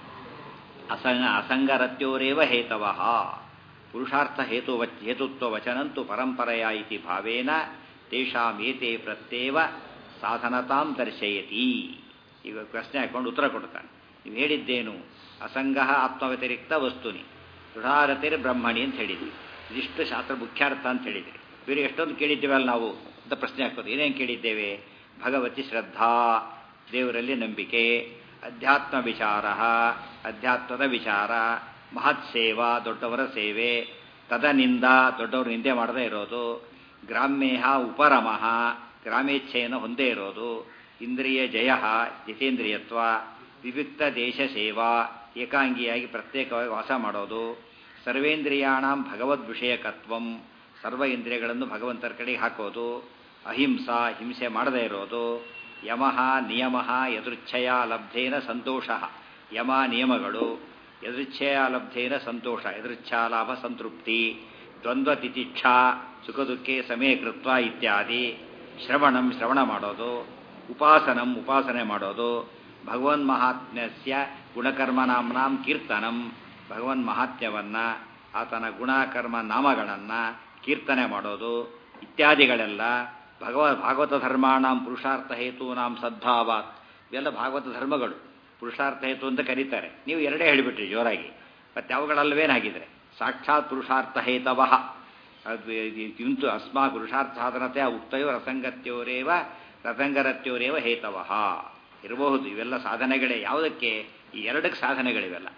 S1: ಅಸಂಗ ಅಸಂಗರತ್ಯೋರೇವ ಹೇತವಃ ಪುರುಷಾರ್ಥ ಹೇತು ಹೇತುತ್ವ ವಚನಂತು ಪರಂಪರೆಯ ಇತಿ ಭಾವೇನ ತೇಷಾಂ ಏತೆ ಪ್ರತ್ಯೇವ ಸಾಧನತಾಂ ದರ್ಶಯತಿ ಈಗ ಪ್ರಶ್ನೆ ಹಾಕೊಂಡು ಉತ್ತರ ಕೊಡ್ತಾನೆ ನೀವು ಹೇಳಿದ್ದೇನು ಅಸಂಗ ಆತ್ಮವ್ಯತಿರಿಕ್ತ ವಸ್ತುನಿ ದೃಢಾರತಿರ್ ಬ್ರಹ್ಮಣಿ ಅಂತ ಹೇಳಿದ್ವಿ ಇದಿಷ್ಟು ಶಾಸ್ತ್ರ ಮುಖ್ಯಾರ್ಥ ಅಂತ ಹೇಳಿದ್ರಿ ಬೇರೆ ಎಷ್ಟೊಂದು ಕೇಳಿದ್ದೇವಲ್ಲ ನಾವು ಅಂತ ಪ್ರಶ್ನೆ ಹಾಕೋದು ಏನೇನು ಕೇಳಿದ್ದೇವೆ ಭಗವತಿ ಶ್ರದ್ಧಾ ದೇವರಲ್ಲಿ ನಂಬಿಕೆ ಅಧ್ಯಾತ್ಮ ವಿಚಾರ ಅಧ್ಯಾತ್ಮದ ವಿಚಾರ ಮಹತ್ ಸೇವಾ ದೊಡ್ಡವರ ಸೇವೆ ತದನಿಂದ ದೊಡ್ಡವರು ನಿಂದೆ ಮಾಡದೇ ಇರೋದು ಗ್ರಾಮ್ಯೇಹ ಉಪರಮಃ ಗ್ರಾಮೇಚ್ಛೆಯನ್ನು ಹೊಂದೇ ಇರೋದು ಇಂದ್ರಿಯ ಜಯ ಜಿತೇಂದ್ರಿಯತ್ವ ವಿವಿಕ್ತ ದೇಶ ಸೇವಾ ಏಕಾಂಗಿಯಾಗಿ ಪ್ರತ್ಯೇಕವಾಗಿ ವಾಸ ಮಾಡೋದು ಸರ್ವೇಂದ್ರಿಯಾಣಂ ಭಗವದ್ ವಿಷಯಕತ್ವಂ ಸರ್ವ ಇಂದ್ರಿಯಗಳನ್ನು ಭಗವಂತರ ಕಡೆಗೆ ಹಾಕೋದು ಅಹಿಂಸಾ ಹಿಂಸೆ ಮಾಡದೇ ಇರೋದು ಯಮಃ ನಿಯಮ ಯದೃಚ್ಛಯ ಲಬ್ಧೇನ ಸಂತೋಷ ಯಮ ನಿಯಮಗಳು ಯದೃಚ್ಛಯ ಲಬ್ಧೇನ ಸಂತೋಷ ಯದೃಚ್ಛಾ ಲಾಭ ಸಂತೃಪ್ತಿ ದ್ವಂದ್ವ ತಿತಿಕ್ಷಾ ಸುಖ ದುಃಖೆ ಸಮೇ ಕೃತ್ವ ಇತ್ಯಾದಿ ಶ್ರವಣಂ ಶ್ರವಣ ಮಾಡೋದು ಉಪಾಸನಂ ಉಪಾಸನೆ ಮಾಡೋದು ಭಗವನ್ ಮಹಾತ್ಮ್ಯಸ್ಯ ಗುಣಕರ್ಮನಾಂನಾಂ ಕೀರ್ತನಂ ಭಗವನ್ ಮಹಾತ್ಮ್ಯವನ್ನ ಆತನ ಗುಣಕರ್ಮ ನಾಮಗಳನ್ನು ಕೀರ್ತನೆ ಮಾಡೋದು ಇತ್ಯಾದಿಗಳೆಲ್ಲ ಭಗವ ಭಾಗವತ ಧರ್ಮಾಣಾಂ ಪುರುಷಾರ್ಥ ಹೇತೂನಾಂ ಸದ್ಭಾವಾತ್ ಇವೆಲ್ಲ ಭಾಗವತ ಧರ್ಮಗಳು ಪುರುಷಾರ್ಥ ಹೇತು ಅಂತ ಕರೀತಾರೆ ನೀವು ಎರಡೇ ಹೇಳಿಬಿಟ್ರಿ ಜೋರಾಗಿ ಮತ್ತೆ ಅವುಗಳಲ್ವೇನಾಗಿದ್ರೆ ಸಾಕ್ಷಾತ್ ಪುರುಷಾರ್ಥ ಹೇತವಃ ಅದು ಇಂತು ಅಸ್ಮಾ ಪುರುಷಾರ್ಥ ಸಾಧನತೆ ಉಕ್ತಯೋ ರಸಂಗತ್ಯೋರೇವ ರಸಂಗರತ್ಯೋರೇವ ಹೇತವಃ ಇರಬಹುದು ಇವೆಲ್ಲ ಸಾಧನೆಗಳೇ ಯಾವುದಕ್ಕೆ ಈ ಎರಡಕ್ಕೆ ಸಾಧನೆಗಳಿವೆಲ್ಲ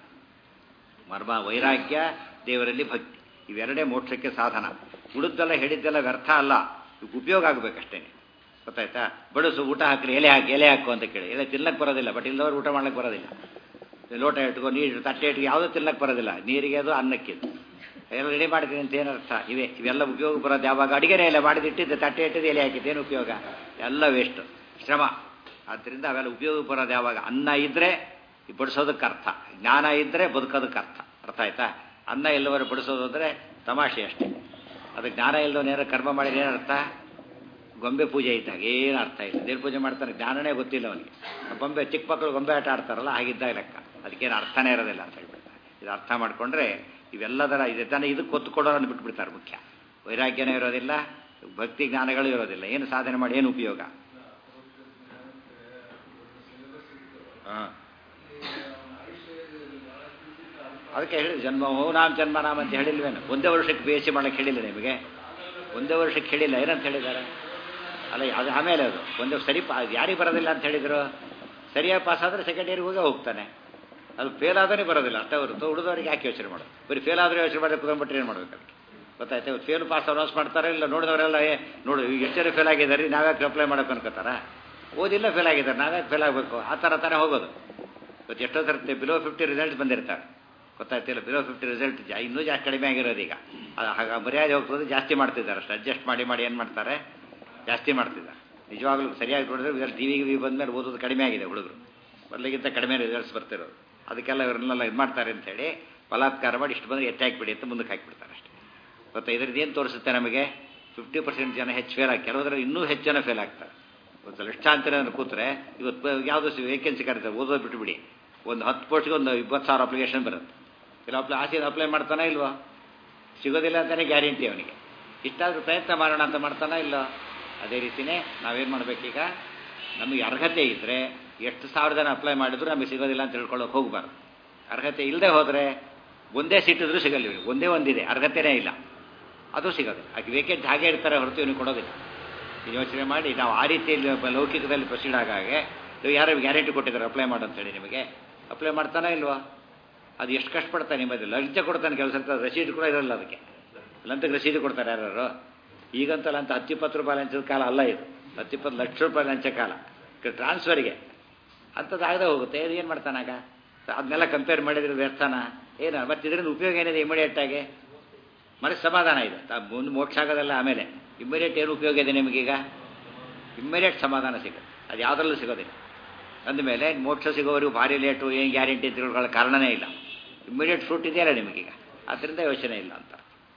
S1: ಮರ್ಮ ವೈರಾಗ್ಯ ದೇವರಲ್ಲಿ ಭಕ್ತಿ ಇವೆರಡೇ ಮೋಕ್ಷಕ್ಕೆ ಸಾಧನ ಉಳಿದೆಲ್ಲ ಹೇಳಿದ್ದೆಲ್ಲ ವ್ಯರ್ಥ ಅಲ್ಲ ಇವು ಉಪಯೋಗ ಆಗಬೇಕಷ್ಟೇ ಗೊತ್ತಾಯ್ತಾ ಬಡಿಸು ಊಟ ಹಾಕ್ರಿ ಎಲೆ ಹಾಕಿ ಎಲೆ ಹಾಕು ಅಂತ ಕೇಳಿ ಎಲೆ ತಿನ್ನಕ್ಕೆ ಬರೋದಿಲ್ಲ ಬಟ್ ಇಲ್ಲದವ್ರು ಊಟ ಮಾಡ್ಲಿಕ್ಕೆ ಬರೋದಿಲ್ಲ ಲೋಟ ಇಟ್ಕೊ ನೀರು ತಟ್ಟೆ ಇಟ್ಕೊ ಯಾವುದೂ ತಿನ್ನಕ್ಕೆ ಬರೋದಿಲ್ಲ ನೀರಿಗೆ ಅದು ಅನ್ನಕ್ಕೆ ಎಲ್ಲ ರೆಡಿ ಮಾಡಿದ್ದೀನಿ ಅಂತ ಏನರ್ಥ ಇವೆ ಇವೆಲ್ಲ ಉಪಯೋಗ ಬರೋದು ಯಾವಾಗ ಅಡಿಗೆನೇ ಇಲ್ಲ ಮಾಡಿದಿಟ್ಟಿದ್ದೆ ತಟ್ಟೆ ಇಟ್ಟಿದ್ದು ಎಲೆ ಹಾಕಿದ್ದು ಏನು ಉಪಯೋಗ ಎಲ್ಲ ವೇಸ್ಟ್ ಶ್ರಮ ಆದ್ದರಿಂದ ಅವೆಲ್ಲ ಉಪಯೋಗ ಬರೋದು ಯಾವಾಗ ಅನ್ನ ಇದ್ದರೆ ಬಡಿಸೋದಕ್ಕೆ ಅರ್ಥ ಜ್ಞಾನ ಇದ್ದರೆ ಬದುಕೋದಕ್ಕೆ ಅರ್ಥ ಅರ್ಥ ಆಯ್ತಾ ಅನ್ನ ಎಲ್ಲವರು ಬಡಿಸೋದು ಅಂದರೆ ತಮಾಷೆ ಅಷ್ಟೇ ಅದು ಜ್ಞಾನ ಇಲ್ಲದವನೇನೋ ಕರ್ಮ ಮಾಡಿದ್ರೆ ಏನರ್ಥ ಗೊಂಬೆ ಪೂಜೆ ಇದ್ದಾಗ ಏನು ಅರ್ಥ ಇಲ್ಲ ದೇವ್ರ ಪೂಜೆ ಮಾಡ್ತಾನೆ ಜ್ಞಾನನೇ ಗೊತ್ತಿಲ್ಲ ಅವನಿಗೆ ಗೊಂಬೆ ಚಿಕ್ಕ ಮಕ್ಕಳು ಗೊಂಬೆ ಆಟ ಆಡ್ತಾರಲ್ಲ ಹಾಗಿದ್ದಾಗ ಲೆಕ್ಕ ಅದಕ್ಕೇನು ಅರ್ಥನೇ ಇರೋದಿಲ್ಲ ಅಂತ ಹೇಳ್ಬಿಡ್ತಾರೆ ಇದು ಅರ್ಥ ಮಾಡಿಕೊಂಡ್ರೆ ಇವೆಲ್ಲದರ ಇದನ್ನ ಇದಕ್ಕೆ ಒತ್ತು ಕೊಡೋರನ್ನು ಬಿಟ್ಬಿಡ್ತಾರೆ ಮುಖ್ಯ ವೈರಾಗ್ಯನೂ ಇರೋದಿಲ್ಲ ಭಕ್ತಿ ಜ್ಞಾನಗಳು ಇರೋದಿಲ್ಲ ಏನು ಸಾಧನೆ ಮಾಡಿ ಏನು ಉಪಯೋಗ ಹಾಂ ಅದಕ್ಕೆ ಹೇಳಿ ಜನ್ಮ ನಾಮ ಜನ್ಮ ನಾಮ ಅಂತ ಹೇಳಿಲ್ವೇನು ಒಂದೇ ವರ್ಷಕ್ಕೆ ಪಿ ಎಚ್ ಸಿ ಮಾಡಕ್ಕೆ ಹೇಳಿಲ್ಲ ನಿಮಗೆ ಒಂದೇ ವರ್ಷಕ್ಕೆ ಹೇಳಿಲ್ಲ ಏನಂತ ಹೇಳಿದ್ದಾರೆ ಅಲ್ಲ ಅದು ಆಮೇಲೆ ಅದು ಒಂದು ಸರಿ ಪಾ ಯಾರಿಗೆ ಬರೋದಿಲ್ಲ ಅಂತ ಹೇಳಿದ್ರು ಸರಿಯಾಗಿ ಪಾಸ್ ಆದರೆ ಸೆಕೆಂಡ್ ಇಯರ್ಗೆ ಹೋಗೇ ಹೋಗ್ತಾನೆ ಅದು ಫೇಲ್ ಆದ್ರೆ ಬರೋದಿಲ್ಲ ಅಷ್ಟೇ ಹೊರತು ಉಳಿದವರಿಗೆ ಯಾಕೆ ಯೋಚನೆ ಮಾಡೋದು ಬರೀ ಫೇಲ್ ಆದರೆ ಯೋಚನೆ ಮಾಡಿ ಕುತ್ಕೊಂಡ್ಬಿಟ್ರೆ ಏನು ಮಾಡ್ಬೇಕು ಅದಕ್ಕೆ ಗೊತ್ತಾಯ್ತು ಇವತ್ತು ಫೇಲ್ ಪಾಸ್ ಅನೌನ್ಸ್ ಮಾಡ್ತಾರೆ ಇಲ್ಲ ನೋಡಿದವರೆಲ್ಲ ಏ ನೋಡು ಈಗ ಎಷ್ಟು ಜನ ಫೇಲ್ ಆಗಿದ್ದಾರೆ ನಾವ್ಯಾಕೆ ಅಪ್ಲೈ ಮಾಡೋಕೆ ಅನ್ಕೋತಾರ ಓದಿಲ್ಲ ಫೇಲ್ ಆಗಿದ್ದಾರೆ ನಾವ್ಯಾಕೆ ಫೇಲ್ ಆಗಬೇಕು ಆ ಥರ ತಾನೇ ಹೋಗೋದು ಇವತ್ತು ಎಷ್ಟೋ ಸರ್ತಿ ಬಿಲೋ ಫಿಫ್ಟಿ ರಿಸಲ್ಟ್ ಬಂದಿರ್ತಾರೆ ಗೊತ್ತಾಯ್ತಿಲ್ಲ ಬಿಲೋ ಫಿಫ್ಟಿ ರಿಸಲ್ಟ್ ಇನ್ನೂ ಜಾಸ್ತಿ ಕಡಿಮೆ ಆಗಿರೋದು ಈಗ ಅದು ಹಾಗೆ ಮರ್ಯಾದೆ ಹೋಗ್ತದೆ ಜಾಸ್ತಿ ಮಾಡ್ತಿದ್ದಾರೆ ಅಷ್ಟು ಅಡ್ಜಸ್ಟ್ ಮಾಡಿ ಮಾಡಿ ಏನು ಮಾಡ್ತಾರೆ ಜಾಸ್ತಿ ಮಾಡ್ತಿದ್ದಾರೆ ನಿಜವಾಗ್ಲೂ ಸರಿಯಾಗಿ ನೋಡಿದ್ರೆ ಟಿ ವಿಗೆ ವಿ ಬಂದಮೇಲೆ ಓದೋದು ಕಡಿಮೆ ಆಗಿದೆ ಹುಡುಗರು ಮೊದಲಿಗಿಂತ ಕಡಿಮೆ ರಿಸಲ್ಟ್ಸ್ ಬರ್ತಿರೋದು ಅದಕ್ಕೆಲ್ಲ ಇವರನ್ನೆಲ್ಲ ಇದು ಮಾಡ್ತಾರೆ ಅಂತೇಳಿ ಬಲಾತ್ಕಾರ ಮಾಡಿ ಇಷ್ಟು ಬಂದರೆ ಎತ್ತಿ ಹಾಕಿಬಿಡಿ ಅಂತ ಮುಂದಕ್ಕೆ ಹಾಕಿಬಿಡ್ತಾರೆ ಅಷ್ಟೇ ಗೊತ್ತಾ ಇದರದ್ದು ಏನು ತೋರಿಸುತ್ತೆ ನಮಗೆ ಫಿಫ್ಟಿ ಪರ್ಸೆಂಟ್ ಜನ ಹೆಚ್ಚು ಫೇಲ್ ಆಗಿ ಕೆಲವರಲ್ಲಿ ಇನ್ನೂ ಹೆಚ್ಚು ಜನ ಫೇಲ್ ಆಗ್ತಾರೆ ಇವತ್ತು ಲಕ್ಷಾಂತರ ಕೂತ್ರೆ ಇವತ್ತು ಯಾವುದೋ ವೇಕೆನ್ಸಿ ಕರೀತಾರೆ ಓದೋದು ಬಿಟ್ಟುಬಿಡಿ ಒಂದು ಹತ್ತು ಪೋಸ್ಟ್ಗೆ ಒಂದು ಇಪ್ಪತ್ತು ಸಾವಿರ ಅಪ್ಲಿಕೇಶನ್ ಬರುತ್ತೆ ಇಲ್ಲ ಅಪ್ಲೈ ಆಸೆ ಅಪ್ಲೈ ಮಾಡ್ತಾನೆ ಇಲ್ವಾ ಸಿಗೋದಿಲ್ಲ ಅಂತಲೇ ಗ್ಯಾರಂಟಿ ಅವನಿಗೆ ಇಷ್ಟಾದರೂ ಪ್ರಯತ್ನ ಮಾಡೋಣ ಅಂತ ಮಾಡ್ತಾನ ಇಲ್ಲ ಅದೇ ರೀತಿಯೇ ನಾವೇನು ಮಾಡಬೇಕೀಗ ನಮಗೆ ಅರ್ಹತೆ ಇದ್ದರೆ ಎಷ್ಟು ಸಾವಿರ ಜನ ಅಪ್ಲೈ ಮಾಡಿದ್ರು ನಮಗೆ ಸಿಗೋದಿಲ್ಲ ಅಂತ ತಿಳ್ಕೊಳ್ಳೋಕೆ ಹೋಗಬಾರ್ದು ಅರ್ಹತೆ ಇಲ್ಲದೆ ಹೋದರೆ ಒಂದೇ ಸೀಟಿದ್ರೂ ಸಿಗಲ್ಲ ಇವನಿಗೆ ಒಂದೇ ಒಂದಿದೆ ಅರ್ಹತೆನೇ ಇಲ್ಲ ಅದು ಸಿಗೋದು ಆಕೆ ವೇಕೆಂಟ್ ಹಾಗೆ ಇರ್ತಾರೆ ಹೊರತು ಇವನಿಗೆ ಕೊಡೋದಿಲ್ಲ ಯೋಚನೆ ಮಾಡಿ ನಾವು ಆ ರೀತಿಯಲ್ಲಿ ಲೌಕಿಕದಲ್ಲಿ ಪ್ರೊಸೀಡ್ ಆಗಾಗೆ ನೀವು ಯಾರು ಗ್ಯಾರಂಟಿ ಕೊಟ್ಟಿದ್ದಾರೆ ಅಪ್ಲೈ ಮಾಡು ಅಂತೇಳಿ ನಿಮಗೆ ಅಪ್ಲೈ ಮಾಡ್ತಾನೋ ಇಲ್ವಾ ಅದು ಎಷ್ಟು ಕಷ್ಟಪಡ್ತಾನೆ ನಿಮ್ಮದು ಲಂಚ ಕೊಡ್ತಾನೆ ಕೆಲಸ ರಸೀದು ಕೂಡ ಇರಲ್ಲ ಅದಕ್ಕೆ ಲಂಚಕ್ಕೆ ರಸೀದು ಕೊಡ್ತಾರೆ ಯಾರು ಈಗಂತ ಲಂಚ ಹತ್ತಿಪ್ಪತ್ತು ರೂಪಾಯಿ ಲಂಚದ ಕಾಲ ಅಲ್ಲ ಇದು ಹತ್ತಿಪ್ಪತ್ತು ಲಕ್ಷ ರೂಪಾಯಿ ಲಂಚ ಕಾಲ ಟ್ರಾನ್ಸ್ಫರ್ಗೆ ಅಂಥದ್ದು ಆಗದೆ ಹೋಗುತ್ತೆ ಇದು ಏನು ಮಾಡ್ತಾನಾಗ ಅದನ್ನೆಲ್ಲ ಕಂಪೇರ್ ಮಾಡಿದ್ರೆ ವ್ಯರ್ಥನ ಏನು ಮತ್ತೆ ಇದರಿಂದ ಉಪಯೋಗ ಏನಿದೆ ಇಮಿಡಿಯೇಟಾಗಿ ಮನಸ್ಸು ಸಮಾಧಾನ ಇದೆ ಮುಂದೆ ಮೋಕ್ಷ ಆಗೋದಲ್ಲ ಆಮೇಲೆ ಇಮ್ಮಿಡಿಯೇಟ್ ಏನು ಉಪಯೋಗ ಇದೆ ನಿಮಗೀಗ ಇಮ್ಮಿಡಿಯೇಟ್ ಸಮಾಧಾನ ಸಿಗುತ್ತೆ ಅದು ಯಾವುದ್ರಲ್ಲೂ ಸಿಗೋದಿಲ್ಲ ಅಂದಮೇಲೆ ಮೋಕ್ಷ ಸಿಗೋವರೆಗೂ ಭಾರಿ ಲೇಟು ಏನು ಗ್ಯಾರಂಟಿ ಅಂತ ತಿಳ್ಕೊಳ್ಳೋ ಕಾರಣನೇ ಇಲ್ಲ ಇಮ್ಮಿಡಿಯೇಟ್ ಫ್ರೂಟ್ ಇದೆಯಲ್ಲ ನಿಮಗೀಗ ಆದ್ದರಿಂದ ಯೋಚನೆ ಇಲ್ಲ ಅಂತ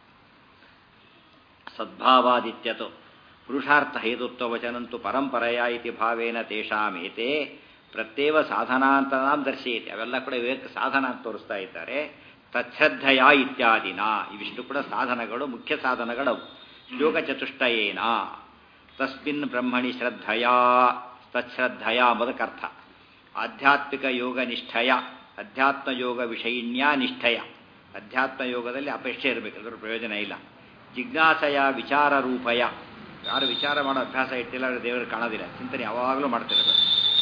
S1: ಸದ್ಭಾವಾದಿತ್ಯತು ಪುರುಷಾರ್ಥ ಹೇತುತ್ವ ವಚನಂತು ಪರಂಪರೆಯ ಇತಿ ಭಾವೇನ ತೇಷಾಮೇತೆ ಪ್ರತ್ಯೇವ ಸಾಧನಾಂತನಾಂ ದರ್ಶಯತೆ ಅವೆಲ್ಲ ಕೂಡ ವಿವೇಕ ಸಾಧನ ಅಂತ ತೋರಿಸ್ತಾ ಇದ್ದಾರೆ ತಚ್ಛ್ರದ್ಧಯ ಇತ್ಯಾದಿನ ಇವಿಷ್ಟು ಕೂಡ ಸಾಧನಗಳು ಮುಖ್ಯ ಸಾಧನಗಳು ಶ್ಲೋಕ ಚತುಷ್ಟಯೇನ ತಸ್ಮಿನ್ ಬ್ರಹ್ಮಣಿ ಶ್ರದ್ಧಯ ತಚ್ಶ್ರದ್ಧಯ ಎಂಬುದಕ್ಕರ್ಥ ಆಧ್ಯಾತ್ಮಿಕ ಯೋಗ ನಿಷ್ಠಯ ಅಧ್ಯಾತ್ಮ ಯೋಗ ವಿಷಯಿಣ್ಯ ನಿಷ್ಠಯ ಅಧ್ಯಾತ್ಮ ಯೋಗದಲ್ಲಿ ಅಪೇಕ್ಷೆ ಇರಬೇಕು ಅದರ ಪ್ರಯೋಜನ ಇಲ್ಲ ಜಿಜ್ಞಾಸಯ ವಿಚಾರ ರೂಪಯ ಯಾರು ವಿಚಾರ ಮಾಡೋ ಅಭ್ಯಾಸ ಇಟ್ಟಿಲ್ಲ ಅವ್ರು ದೇವರು ಕಾಣೋದಿಲ್ಲ ಚಿಂತನೆ ಯಾವಾಗಲೂ ಮಾಡ್ತಿರಬೇಕು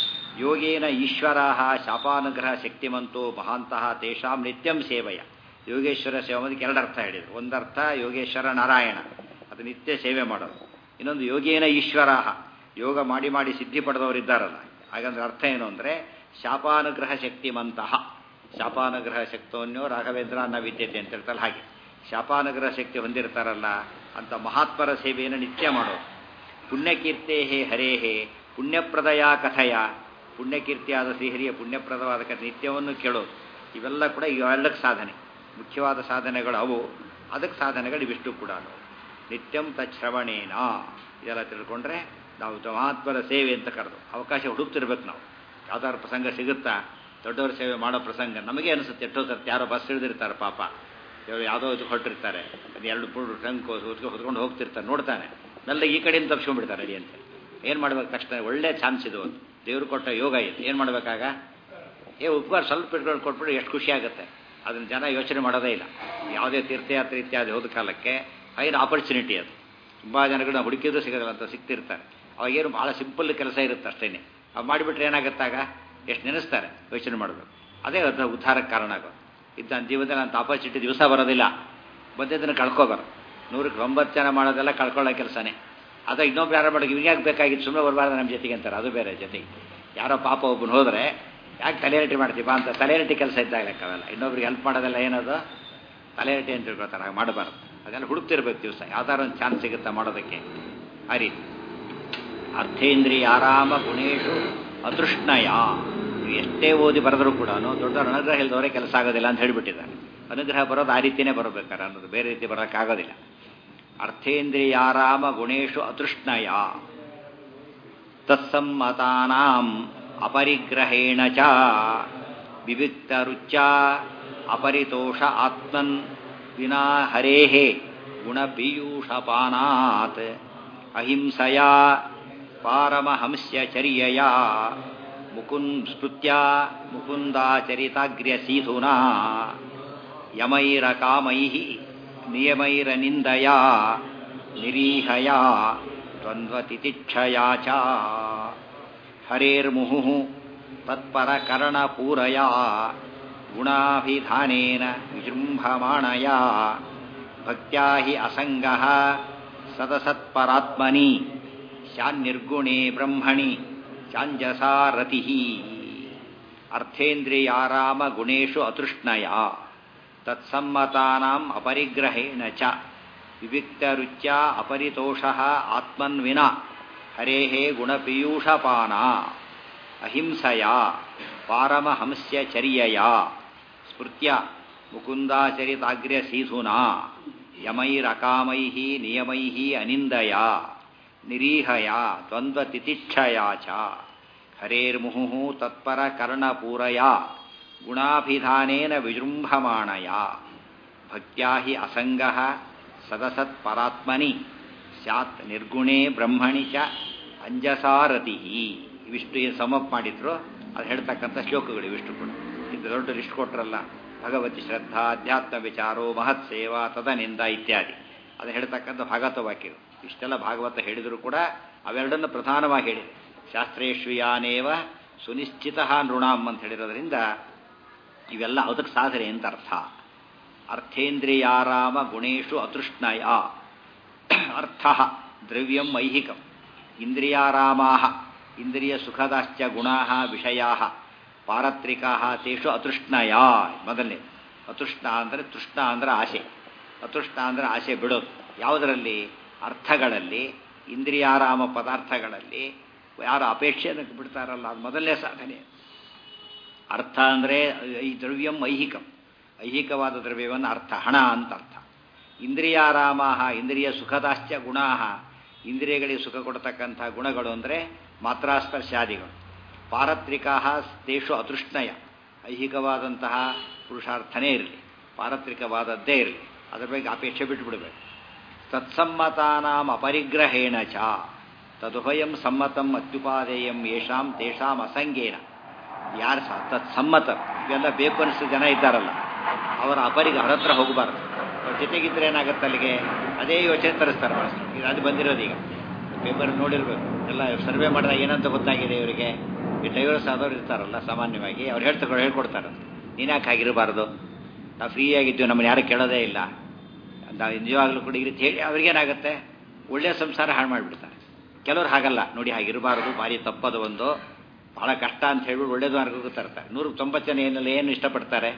S1: ಯೋಗೇನ ಈಶ್ವರ ಶಾಪಾನುಗ್ರಹ ಶಕ್ತಿಮಂತೋ ಮಹಾಂತಹ ತೇಷಾಂ ನಿತ್ಯಂ ಸೇವೆಯ ಯೋಗೇಶ್ವರ ಸೇವೆ ಅನ್ನೋದಕ್ಕೆ ಎರಡು ಅರ್ಥ ಹೇಳಿದರು ಒಂದರ್ಥ ಯೋಗೇಶ್ವರ ನಾರಾಯಣ ಅದು ನಿತ್ಯ ಸೇವೆ ಮಾಡೋದು ಇನ್ನೊಂದು ಯೋಗೇನ ಈಶ್ವರ ಯೋಗ ಮಾಡಿ ಮಾಡಿ ಸಿದ್ಧಿ ಪಡೆದವರು ಇದ್ದಾರಲ್ಲ ಹಾಗಂದ್ರೆ ಅರ್ಥ ಏನು ಅಂದರೆ ಶಾಪಾನುಗ್ರಹ ಶಕ್ತಿಮಂತಹ ಶಾಪಾನುಗ್ರಹ ಶಕ್ತವನ್ನೋ ರಾಘವೇಂದ್ರ ಅನ್ನ ವಿದ್ಯತೆ ಅಂತ ಹೇಳ್ತಾರೆ ಹಾಗೆ ಶಾಪಾನುಗ್ರಹ ಶಕ್ತಿ ಹೊಂದಿರ್ತಾರಲ್ಲ ಅಂತ ಮಹಾತ್ಮರ ಸೇವೆಯನ್ನು ನಿತ್ಯ ಮಾಡೋದು ಪುಣ್ಯಕೀರ್ತೆ ಹೇ ಹರೇ ಹೇ ಪುಣ್ಯಪ್ರದಯ ಕಥಯ ಪುಣ್ಯಕೀರ್ತಿಯಾದ ಶ್ರೀಹರಿಯ ಪುಣ್ಯಪ್ರದವಾದ ಕಥೆ ನಿತ್ಯವನ್ನು ಕೇಳೋದು ಇವೆಲ್ಲ ಕೂಡ ಇವೆಲ್ಲಕ್ಕೆ ಸಾಧನೆ ಮುಖ್ಯವಾದ ಸಾಧನೆಗಳು ಅವು ಅದಕ್ಕೆ ಸಾಧನೆಗಳು ಇವಿಷ್ಟು ಕೂಡ ನಿತ್ಯಂ ತಚ್ಶ್ರವಣೇನ ಇದೆಲ್ಲ ತಿಳ್ಕೊಂಡ್ರೆ ನಾವು ಮಹಾತ್ಮರ ಸೇವೆ ಅಂತ ಕರೆದು ಅವಕಾಶ ಹುಡುಕ್ತಿರ್ಬೇಕು ನಾವು ಯಾವ್ದಾದ್ರು ಪ್ರಸಂಗ ಸಿಗುತ್ತಾ ದೊಡ್ಡವರ ಸೇವೆ ಮಾಡೋ ಪ್ರಸಂಗ ನಮಗೆ ಅನಿಸುತ್ತೆ ಎಷ್ಟೋ ಸರ್ತಿ ಯಾರೋ ಬಸ್ ಹಿಡಿದಿರ್ತಾರೆ ಪಾಪ ಇವರು ಯಾವುದೋ ಇದು ಹೊರಟಿರ್ತಾರೆ ಅದು ಎರಡು ಪುಡ್ ಟಂಕ್ ಹೊತ್ಕೊಂಡು ಹೋಗ್ತಿರ್ತಾರೆ ನೋಡ್ತಾನೆ ಮೆಲ್ಲ ಈ ಕಡೆಯಿಂದ ತಪ್ಸ್ಕೊಂಡ್ಬಿಡ್ತಾರೆ ಅಡಿ ಅಂತ ಏನು ಮಾಡ್ಬೇಕು ತಕ್ಷಣ ಒಳ್ಳೆ ಚಾನ್ಸ್ ಇದು ಒಂದು ದೇವರು ಕೊಟ್ಟ ಯೋಗ ಇದು ಏನು ಮಾಡಬೇಕಾಗ ಏ ಉಪಕಾರ ಸ್ವಲ್ಪ ಇಟ್ಕೊಂಡು ಕೊಟ್ಬಿಟ್ಟು ಎಷ್ಟು ಖುಷಿ ಆಗುತ್ತೆ ಅದನ್ನು ಜನ ಯೋಚನೆ ಮಾಡೋದೇ ಇಲ್ಲ ಯಾವುದೇ ತೀರ್ಥಯಾತ್ರೆ ಇತ್ಯಾದಿ ಹೋದ ಕಾಲಕ್ಕೆ ಫೈನ್ ಆಪರ್ಚುನಿಟಿ ಅದು ತುಂಬ ಜನಗಳನ್ನ ಹುಡುಕಿದ್ರು ಸಿಗೋದಿಲ್ಲ ಅಂತ ಸಿಗ್ತಿರ್ತಾರೆ ಅವಾಗೇನು ಭಾಳ ಸಿಂಪಲ್ ಕೆಲಸ ಇರುತ್ತೆ ಅಷ್ಟೇ ಅವು ಮಾಡಿಬಿಟ್ರೆ ಏನಾಗುತ್ತಾಗ ಎಷ್ಟು ನೆನೆಸ್ತಾರೆ ಯೋಚನೆ ಮಾಡಬೇಕು ಅದೇ ಅದು ಉದ್ಧಾರಕ್ಕೆ ಕಾರಣ ಆಗೋದು ಇದ್ದ ಜೀವನದಲ್ಲಿ ಅಂತ ಆಪರ್ಚುನಿಟಿ ದಿವಸ ಬರೋದಿಲ್ಲ ಬಂದಿದ್ದನ್ನು ಕಳ್ಕೊಬಾರ ನೂರಕ್ಕೆ ಒಂಬತ್ತು ಜನ ಮಾಡೋದೆಲ್ಲ ಕಳ್ಕೊಳ್ಳೋ ಕೆಲಸನೇ ಅದು ಇನ್ನೊಬ್ರು ಯಾರು ಮಾಡೋದು ಇವ್ರಿಗೆ ಯಾಕೆ ಬೇಕಾಗಿತ್ತು ಸುಮ್ಮನೆ ಬರಬಾರ್ದು ನಮ್ಮ ಜೊತೆಗೆ ಅಂತಾರೆ ಅದು ಬೇರೆ ಜೊತೆಗೆ ಯಾರೋ ಪಾಪ ಒಬ್ಬನು ಹೋದರೆ ಯಾಕೆ ತಲೆರಟಿ ಮಾಡ್ತೀವ ಅಂತ ತಲೆರಟಿ ಕೆಲಸ ಇದ್ದಾಗ ಲೆಕ್ಕವಲ್ಲ ಇನ್ನೊಬ್ರಿಗೆ ಹೆಲ್ಪ್ ಮಾಡೋದೆಲ್ಲ ಏನದು ತಲೆರಟಿ ಅಂತ ತಿಳ್ಕೊತಾರೆ ಹಾಗೆ ಮಾಡಬಾರ್ದು ಅದೆಲ್ಲ ಹುಡುಕ್ತಿರ್ಬೇಕು ದಿವಸ ಯಾವ್ದಾರು ಒಂದು ಚಾನ್ಸ್ ಸಿಗುತ್ತಾ ಮಾಡೋದಕ್ಕೆ ಆ ರೀತಿ ಅರ್ಥೇಂದ್ರಿಯ ಆರಾಮ ಗುಣೇಶು ಅದೃಷ್ಣಯ ನೀವು ಎಷ್ಟೇ ಓದಿ ಬರೆದರೂ ಕೂಡ ದೊಡ್ಡವ್ರ ಅನುಗ್ರಹ ಇಲ್ದವರೇ ಕೆಲಸ ಆಗೋದಿಲ್ಲ ಅಂತ ಹೇಳಿಬಿಟ್ಟಿದ್ದಾರೆ ಅನುಗ್ರಹ ಬರೋದು ಆ ರೀತಿಯೇ ಬರಬೇಕಾರೆ ಅನ್ನೋದು ಬೇರೆ ರೀತಿ ಬರೋಕ್ಕಾಗೋದಿಲ್ಲ ಅರ್ಥೇಂದ್ರಿಯಾರಾಮ ಗುಣೇಶು ಅದೃಷ್ಣಯ ತತ್ಸಮ್ಮತಾನಾಂ ಅಪರಿಗ್ರಹೇಣ ಚ ವಿವಿಕ್ತರುಚ್ಚ ಅಪರಿತೋಷ ಆತ್ಮನ್ ವಿನಾ ಹರೇಃ ಗುಣಪೀಯೂಷಪಾನಾತ್ ಅಹಿಂಸಯ ಪಾರಮಹಂಸ್ಯಚರ್ಯಯ ಮುಕುನ್ ಸ್ಮೃತ್ಯ ಮುಕುಂದಾಚರಿತಾಗ್ರ್ಯಸೀಧುನಾ ಯಮೈರಕಾಮೈಃ ನಿಯಮೈರನಿಂದಯ ನಿರೀಹಯ ದ್ವಂದ್ವತಿತಿಕ್ಷಯಾ ಚ ಹರೇರ್ಮುಹುಃ ತತ್ಪರಕರ್ಣಪೂರಯ ಗುಣಾಭಿಧಾನೇನ ವಿಜೃಂಭಮಾಣಯ ಭಕ್ತ್ಯಾ ಹಿ ಅಸಂಗಃ ಸದಸತ್ಪರಾತ್ಮನಿ ಶಾನ್ನಿರ್ಗುಣೇ ಬ್ರಹ್ಮಣಿ ಚಾಂಜಸಾ ರತಿ ಅರ್ಥೇಂದ್ರಿಯಾರಾಮ ಗುಣೇಶು ಅತೃಷ್ಣಯ ತತ್ಸಮ್ಮತಾನಾಂ ಅಪರಿಗ್ರಹೇಣ ಚ ವಿವಿಕ್ತರುಚ್ಯ ಅಪರಿತೋಷಃ ಆತ್ಮನ್ವಿನ ಹರೇಃ ಗುಣಪೀಯೂಷಪಾನ ಅಹಿಂಸಯ ಪಾರಮಹಂಸ್ಯಚರ್ಯಯ ಸ್ಮೃತ್ಯ ಮುಕುಂದಾಚರಿತಾಗ್ರ್ಯಸೀಧುನಾ ಯಮೈರಕಾಮೈಃ ನಿಯಮೈಃ ಅನಿಂದಯ ನಿರೀಹಯ ದ್ವಂದ್ವತಿತಿಕ್ಷಯ ಚ ಹರೇರ್ಮುಹುಃ ತತ್ಪರಕರ್ಣಪೂರಯ ಗುಣಾಭಿಧಾನೇನ ವಿಜೃಂಭಮಾಣಯ ಭಕ್ತ್ಯಾ ಹಿ ಅಸಂಗಃ ಸದಸತ್ಪರಾತ್ಮನಿ ಸ್ಯಾತ್ ನಿರ್ಗುಣೇ ಬ್ರಹ್ಮಣಿ ಚ ಅಂಜಸಾರತಿ ಇವಿಷ್ಟು ಏನು ಸಮಪ್ ಮಾಡಿದ್ರು ಅದು ಹೇಳ್ತಕ್ಕಂಥ ಶ್ಲೋಕಗಳು ಇವಿಷ್ಟು ಕೂಡ ಇದು ದೊಡ್ಡ ಲಿಸ್ಟ್ ಕೊಟ್ರಲ್ಲ ಭಗವತಿ ಶ್ರದ್ಧಾ ಅಧ್ಯಾತ್ಮ ವಿಚಾರೋ ಮಹತ್ ಸೇವಾ ತದನಿಂದ ಇತ್ಯಾದಿ ಅದು ಹೇಳ್ತಕ್ಕಂಥ ಭಾಗವತ ವಾಕ್ಯಗಳು ಇಷ್ಟೆಲ್ಲ ಭಾಗವತ ಹೇಳಿದರೂ ಕೂಡ ಅವೆರಡನ್ನು ಪ್ರಧಾನವಾಗಿ ಹೇಳಿದೆ ಶಾಸ್ತ್ರೇಶ್ವಿಯಾನೇವ ಸುನಿಶ್ಚಿತ ನೃಣಾಮ್ ಅಂತ ಹೇಳಿರೋದ್ರಿಂದ ಇವೆಲ್ಲ ಅದಕ್ಕೆ ಸಾಧನೆ ಅಂತ ಅರ್ಥ ಅರ್ಥೇಂದ್ರಿಯಾರಾಮ ಗುಣೇಶು ಅತೃಷ್ಣಯ ಅರ್ಥ ದ್ರವ್ಯಂ ಐಹಿಕಂ ಇಂದ್ರಿಯಾರಾಮಾ ಇಂದ್ರಿಯ ಸುಖದಾಶ್ಚ ಗುಣಾ ವಿಷಯಾ ಪಾರತ್ರಿಕಾ ತೇಷು ಅತೃಷ್ಣಯ ಮೊದಲನೇ ಅತೃಷ್ಣ ಅಂದರೆ ತೃಷ್ಣ ಅಂದರೆ ಆಸೆ ಅತೃಷ್ಣ ಅಂದರೆ ಆಸೆ ಬಿಡೋದು ಯಾವುದರಲ್ಲಿ ಅರ್ಥಗಳಲ್ಲಿ ಇಂದ್ರಿಯಾರಾಮ ಪದಾರ್ಥಗಳಲ್ಲಿ ಯಾರು ಅಪೇಕ್ಷೆಯನ್ನು ಬಿಡ್ತಾರಲ್ಲ ಅದು ಮೊದಲನೇ ಸಾಧನೆ ಅರ್ಥ ಅಂದರೆ ಈ ದ್ರವ್ಯಂ ಐಹಿಕಂ ಐಹಿಕವಾದ ದ್ರವ್ಯವನ್ನು ಅರ್ಥ ಹಣ ಅಂತ ಅರ್ಥ ಇಂದ್ರಿಯಾರಾಮ ಇಂದ್ರಿಯ ಸುಖದಾಶ್ಚ ಗುಣಾ ಇಂದ್ರಿಯಗಳಿಗೆ ಸುಖ ಕೊಡ್ತಕ್ಕಂಥ ಗುಣಗಳು ಅಂದರೆ ಮಾತ್ರಾಸ್ಪರ್ಶಾದಿಗಳು ಪಾರತ್ರಿಕಾ ತೇಷು ಅದೃಷ್ಟಯ ಐಹಿಕವಾದಂತಹ ಪುರುಷಾರ್ಥನೇ ಇರಲಿ ಪಾರತ್ರಿಕವಾದದ್ದೇ ಇರಲಿ ಅದರ ಬಗ್ಗೆ ಅಪೇಕ್ಷೆ ಬಿಟ್ಟುಬಿಡಬೇಕು ತತ್ಸಮ್ಮತಾನಾಂ ಅಪರಿಗ್ರಹೇಣ ಚ ತದುಭಯಂ ಸಮ್ಮತಂ ಅತ್ಯುಪಾದೇಯಂ ಯೇಷಾಂ ತೇಷಾಂ ಅಸಂಗೇನ ಯಾರು ಸ ತತ್ಸಮ್ಮತ ಇವೆಲ್ಲ ಬೇಕು ಅನಿಸಿದ ಜನ ಇದ್ದಾರಲ್ಲ ಅವರ ಅಪರಿಗೆ ಅವ್ರ ಹತ್ರ ಹೋಗಬಾರ್ದು ಅವ್ರ ಜೊತೆಗಿದ್ರೆ ಏನಾಗುತ್ತೆ ಅಲ್ಲಿಗೆ ಅದೇ ಯೋಚನೆ ತರಿಸ್ತಾರೆ ಮನಸ್ಸು ಈಗ ಅದು ಬಂದಿರೋದು ಈಗ ಪೇಪರ್ ನೋಡಿರ್ಬೇಕು ಎಲ್ಲ ಸರ್ವೆ ಮಾಡಿದಾಗ ಏನಂತ ಗೊತ್ತಾಗಿದೆ ಇವರಿಗೆ ಈ ಡೈವರ್ಸ್ ಆದವ್ರು ಇರ್ತಾರಲ್ಲ ಸಾಮಾನ್ಯವಾಗಿ ಅವ್ರು ಹೇಳ್ತಾರೆ ಹೇಳ್ಕೊಡ್ತಾರೆ ನೀನ್ಯಾಕೆ ಆಗಿರಬಾರ್ದು ನಾವು ಫ್ರೀ ಆಗಿದ್ದೀವಿ ನಮ್ಮನ್ನು ಯಾರು ಕೇಳೋದೇ ಇಲ್ಲ ನಾವು ನಿಜವಾಗ್ಲೂ ಕೂಡ ಈ ರೀತಿ ಹೇಳಿ ಅವ್ರಿಗೇನಾಗುತ್ತೆ ಒಳ್ಳೆಯ ಸಂಸಾರ ಹಾಳು ಮಾಡಿಬಿಡ್ತಾರೆ ಕೆಲವ್ರು ಹಾಗಲ್ಲ ನೋಡಿ ಹಾಗಿರಬಾರ್ದು ಭಾರಿ ತಪ್ಪದು ಒಂದು ಭಾಳ ಕಷ್ಟ ಅಂತ ಹೇಳ್ಬಿಟ್ಟು ಒಳ್ಳೇದು ಮಾರ್ಗಕ್ಕೂ ತರ್ತಾರೆ ನೂರು ತೊಂಬತ್ತು ಜನ ಏನೆಲ್ಲ ಏನು ಇಷ್ಟಪಡ್ತಾರೆ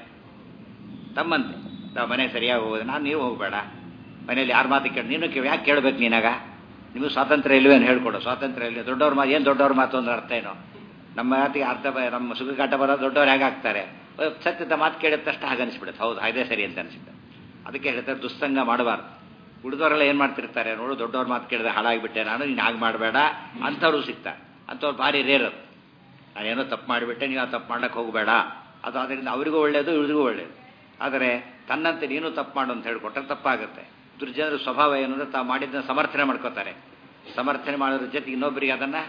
S1: ತಮ್ಮಂತೆ ನಾವು ಮನೆ ಸರಿಯಾಗಿ ಹೋಗೋದು ನಾನು ನೀವು ಹೋಗಬೇಡ ಮನೇಲಿ ಯಾರ ಮಾತು ಕೇಳಿ ನೀನು ಕೇಳಿ ಯಾಕೆ ಕೇಳಬೇಕು ನೀನಾಗ ನಿಮಗೆ ಸ್ವಾತಂತ್ರ್ಯ ಇಲ್ವೇನು ಹೇಳ್ಕೊಡು ಸ್ವಾತಂತ್ರ್ಯ ಇಲ್ಲ ದೊಡ್ಡವ್ರ ಮಾತು ಏನು ದೊಡ್ಡವ್ರ ಮಾತು ಅಂದ್ರೆ ಅರ್ಥ ಏನು ನಮ್ಮ ಮಾತಿಗೆ ಅರ್ಥ ಬ- ನಮ್ಮ ಸುಖಗಾಟ ಬರೋ ದೊಡ್ಡವ್ರು ಹೇಗಾಗ್ತಾರೆ ಸತ್ಯದ ಮಾತು ಕೇಳಿದ ತಕ್ಷಣ ಹಾಗೆ ಅನಿಸ್ಬಿಡುತ್ತೆ ಹೌದು ಅದೇ ಸರಿ ಅಂತ ಅನಿಸುತ್ತೆ ಅದಕ್ಕೆ ಹೇಳ್ತಾರೆ ದುಸ್ಸಂಗ ಮಾಡಬಾರ್ದು ಉಳಿದವರೆಲ್ಲ ಏನು ಮಾಡ್ತಿರ್ತಾರೆ ನೋಡು ದೊಡ್ಡವ್ರ ಮಾತು ಕೇಳಿದ್ರೆ ಹಾಳಾಗಿಬಿಟ್ಟೆ ನಾನು ನೀನು ಹಾಗೆ ಮಾಡಬೇಡ ಅಂಥವ್ರು ಸಿಗ್ತಾರೆ ಅಂಥವ್ರು ಭಾರಿ ರೇರ್ ಅದು ನಾನೇನೋ ತಪ್ಪು ಮಾಡಿಬಿಟ್ಟೆ ನೀವು ಆ ತಪ್ಪು ಮಾಡ್ಲಿಕ್ಕೆ ಹೋಗಬೇಡ ಅದು ಅದರಿಂದ ಅವರಿಗೂ ಒಳ್ಳೆಯದು ಇವ್ರಿಗೂ ಒಳ್ಳೆಯದು ಆದರೆ ತನ್ನಂತೆ ನೀನು ತಪ್ಪು ಮಾಡು ಅಂತ ಹೇಳಿಕೊಟ್ರೆ ತಪ್ಪಾಗುತ್ತೆ ದುರ್ಜನರ ಸ್ವಭಾವ ಏನು ಅಂದರೆ ತಾವು ಮಾಡಿದ್ದನ್ನು ಸಮರ್ಥನೆ ಮಾಡ್ಕೋತಾರೆ ಸಮರ್ಥನೆ ಮಾಡೋದ್ರ ಜೊತೆಗೆ ಇನ್ನೊಬ್ಬರಿಗೆ ಅದನ್ನು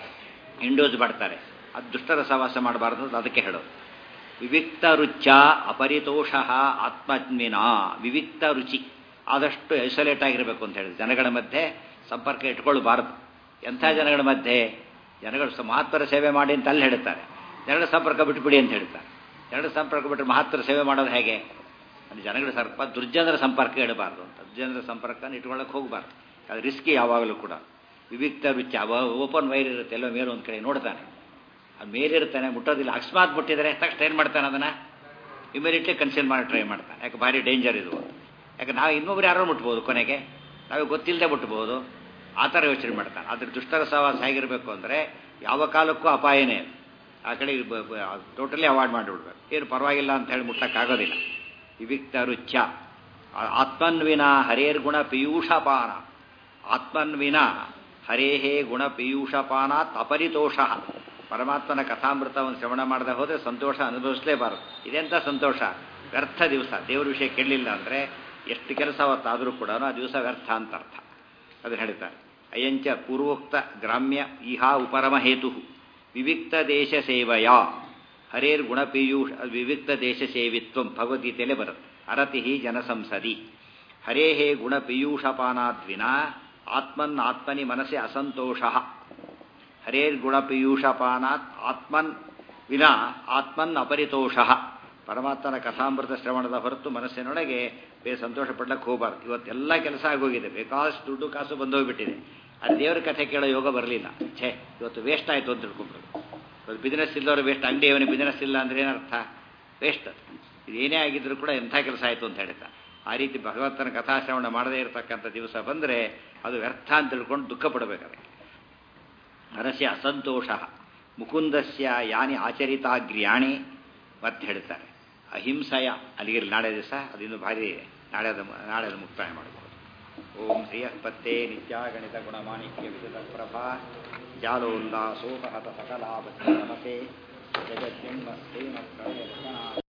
S1: ಇಂಡೋಸ್ ಮಾಡ್ತಾರೆ ಅದು ದುಷ್ಟರ ಸಹವಾಸ ಮಾಡಬಾರ್ದು ಅಂತ ಅದಕ್ಕೆ ಹೇಳೋದು ವಿವಿಕ್ತ ರುಚ ಅಪರಿತೋಷ ಆತ್ಮಜ್ಞಿನ ವಿವಿಕ್ತ ರುಚಿ ಆದಷ್ಟು ಐಸೋಲೇಟ್ ಆಗಿರಬೇಕು ಅಂತ ಹೇಳಿದ್ರು ಜನಗಳ ಮಧ್ಯೆ ಸಂಪರ್ಕ ಇಟ್ಕೊಳ್ಬಾರ್ದು ಎಂಥ ಜನಗಳ ಮಧ್ಯೆ ಜನಗಳು ಸ- ಮಹಾತ್ಮರ ಸೇವೆ ಮಾಡಿ ಅಂತ ಅಲ್ಲಿ ಹೇಳ್ತಾರೆ ಜನಗಳ ಸಂಪರ್ಕ ಬಿಟ್ಬಿಡಿ ಅಂತ ಹೇಳ್ತಾರೆ ಜನಗಳ ಸಂಪರ್ಕ ಬಿಟ್ಟರೆ ಮಹಾತ್ಮರ ಸೇವೆ ಮಾಡೋದು ಹೇಗೆ ಅದು ಜನಗಳ ಸರ್ಪ ದುರ್ಜನರ ಸಂಪರ್ಕ ಇಡಬಾರ್ದು ಅಂತ ದುರ್ಜನರ ಸಂಪರ್ಕನ ಇಟ್ಕೊಳ್ಳೋಕೆ ಹೋಗಬಾರ್ದು ಅದು ರಿಸ್ಕಿ ಯಾವಾಗಲೂ ಕೂಡ ವಿವಿಕ್ತ ರುಚಿ ಅವ ಓಪನ್ ವೈರ್ ಇರುತ್ತೆ ಎಲ್ಲೋ ಮೇಲೆ ಒಂದು ಕಡೆ ನೋಡ್ತಾನೆ ಅದು ಮೇಲಿರ್ತಾನೆ ಮುಟ್ಟೋದಿಲ್ಲ ಅಕಸ್ಮಾತ್ ಮುಟ್ಟಿದರೆ ತಕ್ಷಣ ಏನು ಮಾಡ್ತಾನೆ ಅದನ್ನು ಇಮಿಡಿಯೇಟ್ಲಿ ಕನ್ಸಿಲ್ ಮಾಡಿ ಟ್ರೈ ಮಾಡ್ತಾನೆ ಯಾಕೆ ಭಾರಿ ಡೇಂಜರ್ ಇದು ಯಾಕೆ ನಾವು ಇನ್ನೊಬ್ರು ಯಾರೋ ಮುಟ್ಬೋದು ಕೊನೆಗೆ ನಾವು ಗೊತ್ತಿಲ್ಲದೆ ಮುಟ್ಬೋದು ಆ ಥರ ಯೋಚನೆ ಮಾಡ್ತಾನೆ ಅದ್ರ ದುಷ್ಟರ ಸಹವಾಸ ಹೇಗಿರಬೇಕು ಅಂದರೆ ಯಾವ ಕಾಲಕ್ಕೂ ಅಪಾಯನೇ ಅದು. ಆ ಕಡೆ ಟೋಟಲಿ ಅವಾಯ್ಡ್ ಮಾಡಿಬಿಡ್ಬೇಕು ಏನು ಪರವಾಗಿಲ್ಲ ಅಂತ ಹೇಳಿ ಮುಟ್ಟಕ್ಕಾಗೋದಿಲ್ಲ ವಿವಿಕ್ತ ರುಚ್ಯ ಆತ್ಮನ್ವಿನ ಹರೇರ್ಗುಣ ಪೀಯೂಷಪಾನ ಆತ್ಮನ್ವಿನ ಹರೇಹೇ ಗುಣ ಪೀಯೂಷಪಾನಾತ್ ಅಪರಿತೋಷ ಪರಮಾತ್ಮನ ಕಥಾಮೃತವನ್ನು ಶ್ರವಣ ಮಾಡದೆ ಹೋದರೆ ಸಂತೋಷ ಅನುಭವಿಸಲೇಬಾರದು ಇದೆಂಥ ಸಂತೋಷ ವ್ಯರ್ಥ ದಿವಸ ದೇವ್ರ ವಿಷಯ ಕೇಳಲಿಲ್ಲ ಅಂದರೆ ಎಷ್ಟು ಕೆಲಸ ಅವತ್ತಾದರೂ ಕೂಡ ಆ ದಿವಸ ವ್ಯರ್ಥ ಅಂತ ಅರ್ಥ ಅದನ್ನು ಹೇಳ್ತಾರೆ ಅಯಂಚ ಪೂರ್ವೋಕ್ತ ಗ್ರಾಮ್ಯ ಇಹಾ ಉಪರಮ ಹೇತು ವಿವಿಕ್ತ ದೇಶ ಸೇವಯ ಹರೇರ್ ಗುಣಪೀಯೂಷ ವಿವಿಕ್ತ ದೇಶ ಸೇವಿತ್ವ ಭಗವದ್ಗೀತೆಯಲ್ಲೇ ಬರುತ್ತೆ ಅರತಿ ಜನಸಂಸದಿ ಹರೇಹೇ ಗುಣಪೀಯೂಷಪಾನಾದ್ವಿನ ಆತ್ಮನ್ ಆತ್ಮನಿ ಮನಸ್ಸೆ ಅಸಂತೋಷ ಹರೇರ್ ಗುಣಪೀಯೂಷಪಾನಾತ್ ಆತ್ಮನ್ ವಿನ ಆತ್ಮನ್ ಅಪರಿತೋಷ ಪರಮಾತ್ಮನ ಕಥಾಮೃತ ಶ್ರವಣದ ಹೊರತು ಮನಸ್ಸಿನೊಳಗೆ ಬೇರೆ ಸಂತೋಷ ಪಡ್ಲಕ್ಕೆ ಹೋಗಬಾರ್ದು ಇವತ್ತೆಲ್ಲ ಕೆಲಸ ಆಗೋಗಿದೆ ಬೇಕಾದಷ್ಟು ದುಡ್ಡು ಕಾಸು ಬಂದೋಗ್ಬಿಟ್ಟಿದೆ ಅದು ದೇವರ ಕಥೆ ಕೇಳೋ ಯೋಗ ಬರಲಿಲ್ಲ ಛೇ ಇವತ್ತು ವೇಸ್ಟ್ ಆಯಿತು ಅಂತ ತಿಳ್ಕೊಂಡ್ರು ಇವತ್ತು ಬಿಸ್ನೆಸ್ ಇಲ್ಲದವ್ರು ವೇಸ್ಟ್ ಅಂಗಡಿ ಅವನಿಗೆ ಬಿಸ್ನೆಸ್ ಇಲ್ಲ ಅಂದ್ರೆ ಏನರ್ಥ ವೇಸ್ಟ್ ಇದು ಏನೇ ಆಗಿದ್ರು ಕೂಡ ಎಂಥ ಕೆಲಸ ಆಯಿತು ಅಂತ ಹೇಳ್ತಾ ಆ ರೀತಿ ಭಗವಂತನ ಕಥಾಶ್ರವಣ ಮಾಡದೇ ಇರತಕ್ಕಂಥ ದಿವಸ ಬಂದರೆ ಅದು ವ್ಯರ್ಥ ಅಂತ ತಿಳ್ಕೊಂಡು ದುಃಖ ಪಡಬೇಕಾದ್ರೆ ಹರಸ್ಯ ಅಸಂತೋಷ ಮುಕುಂದಸ್ಯ ಯಾನಿ ಆಚರಿತಾಗ್ರ್ಯಾಣಿ ಮತ್ತೆ ಹೇಳ್ತಾರೆ ಅಹಿಂಸಯ ಅಲ್ಲಿಗೆ ನಾಳೆ ದಿವಸ ಅದಿನ್ನು ಭಾರಿ ಇದೆ ನಾಳೆ ಅದು ನಾಳೆ ಅದು ಮುಕ್ತಾಯ ಮಾಡಬಹುದು ಓಂ ಶ್ರೀಯಃಪತ್ತೇ ನಿತ್ಯಾಗಣಿತ ಗುಣಮಾಣಿಕ್ಯ ವಿದುತ ಪ್ರಭಾ ಜಾಲೋಲ್ಲಾಸೋಪಹತ ಸಕಲಾಭ ನಮಸೆ ಜಗಜ್ಜನ್ಮ ಶ್ರೀಮತ್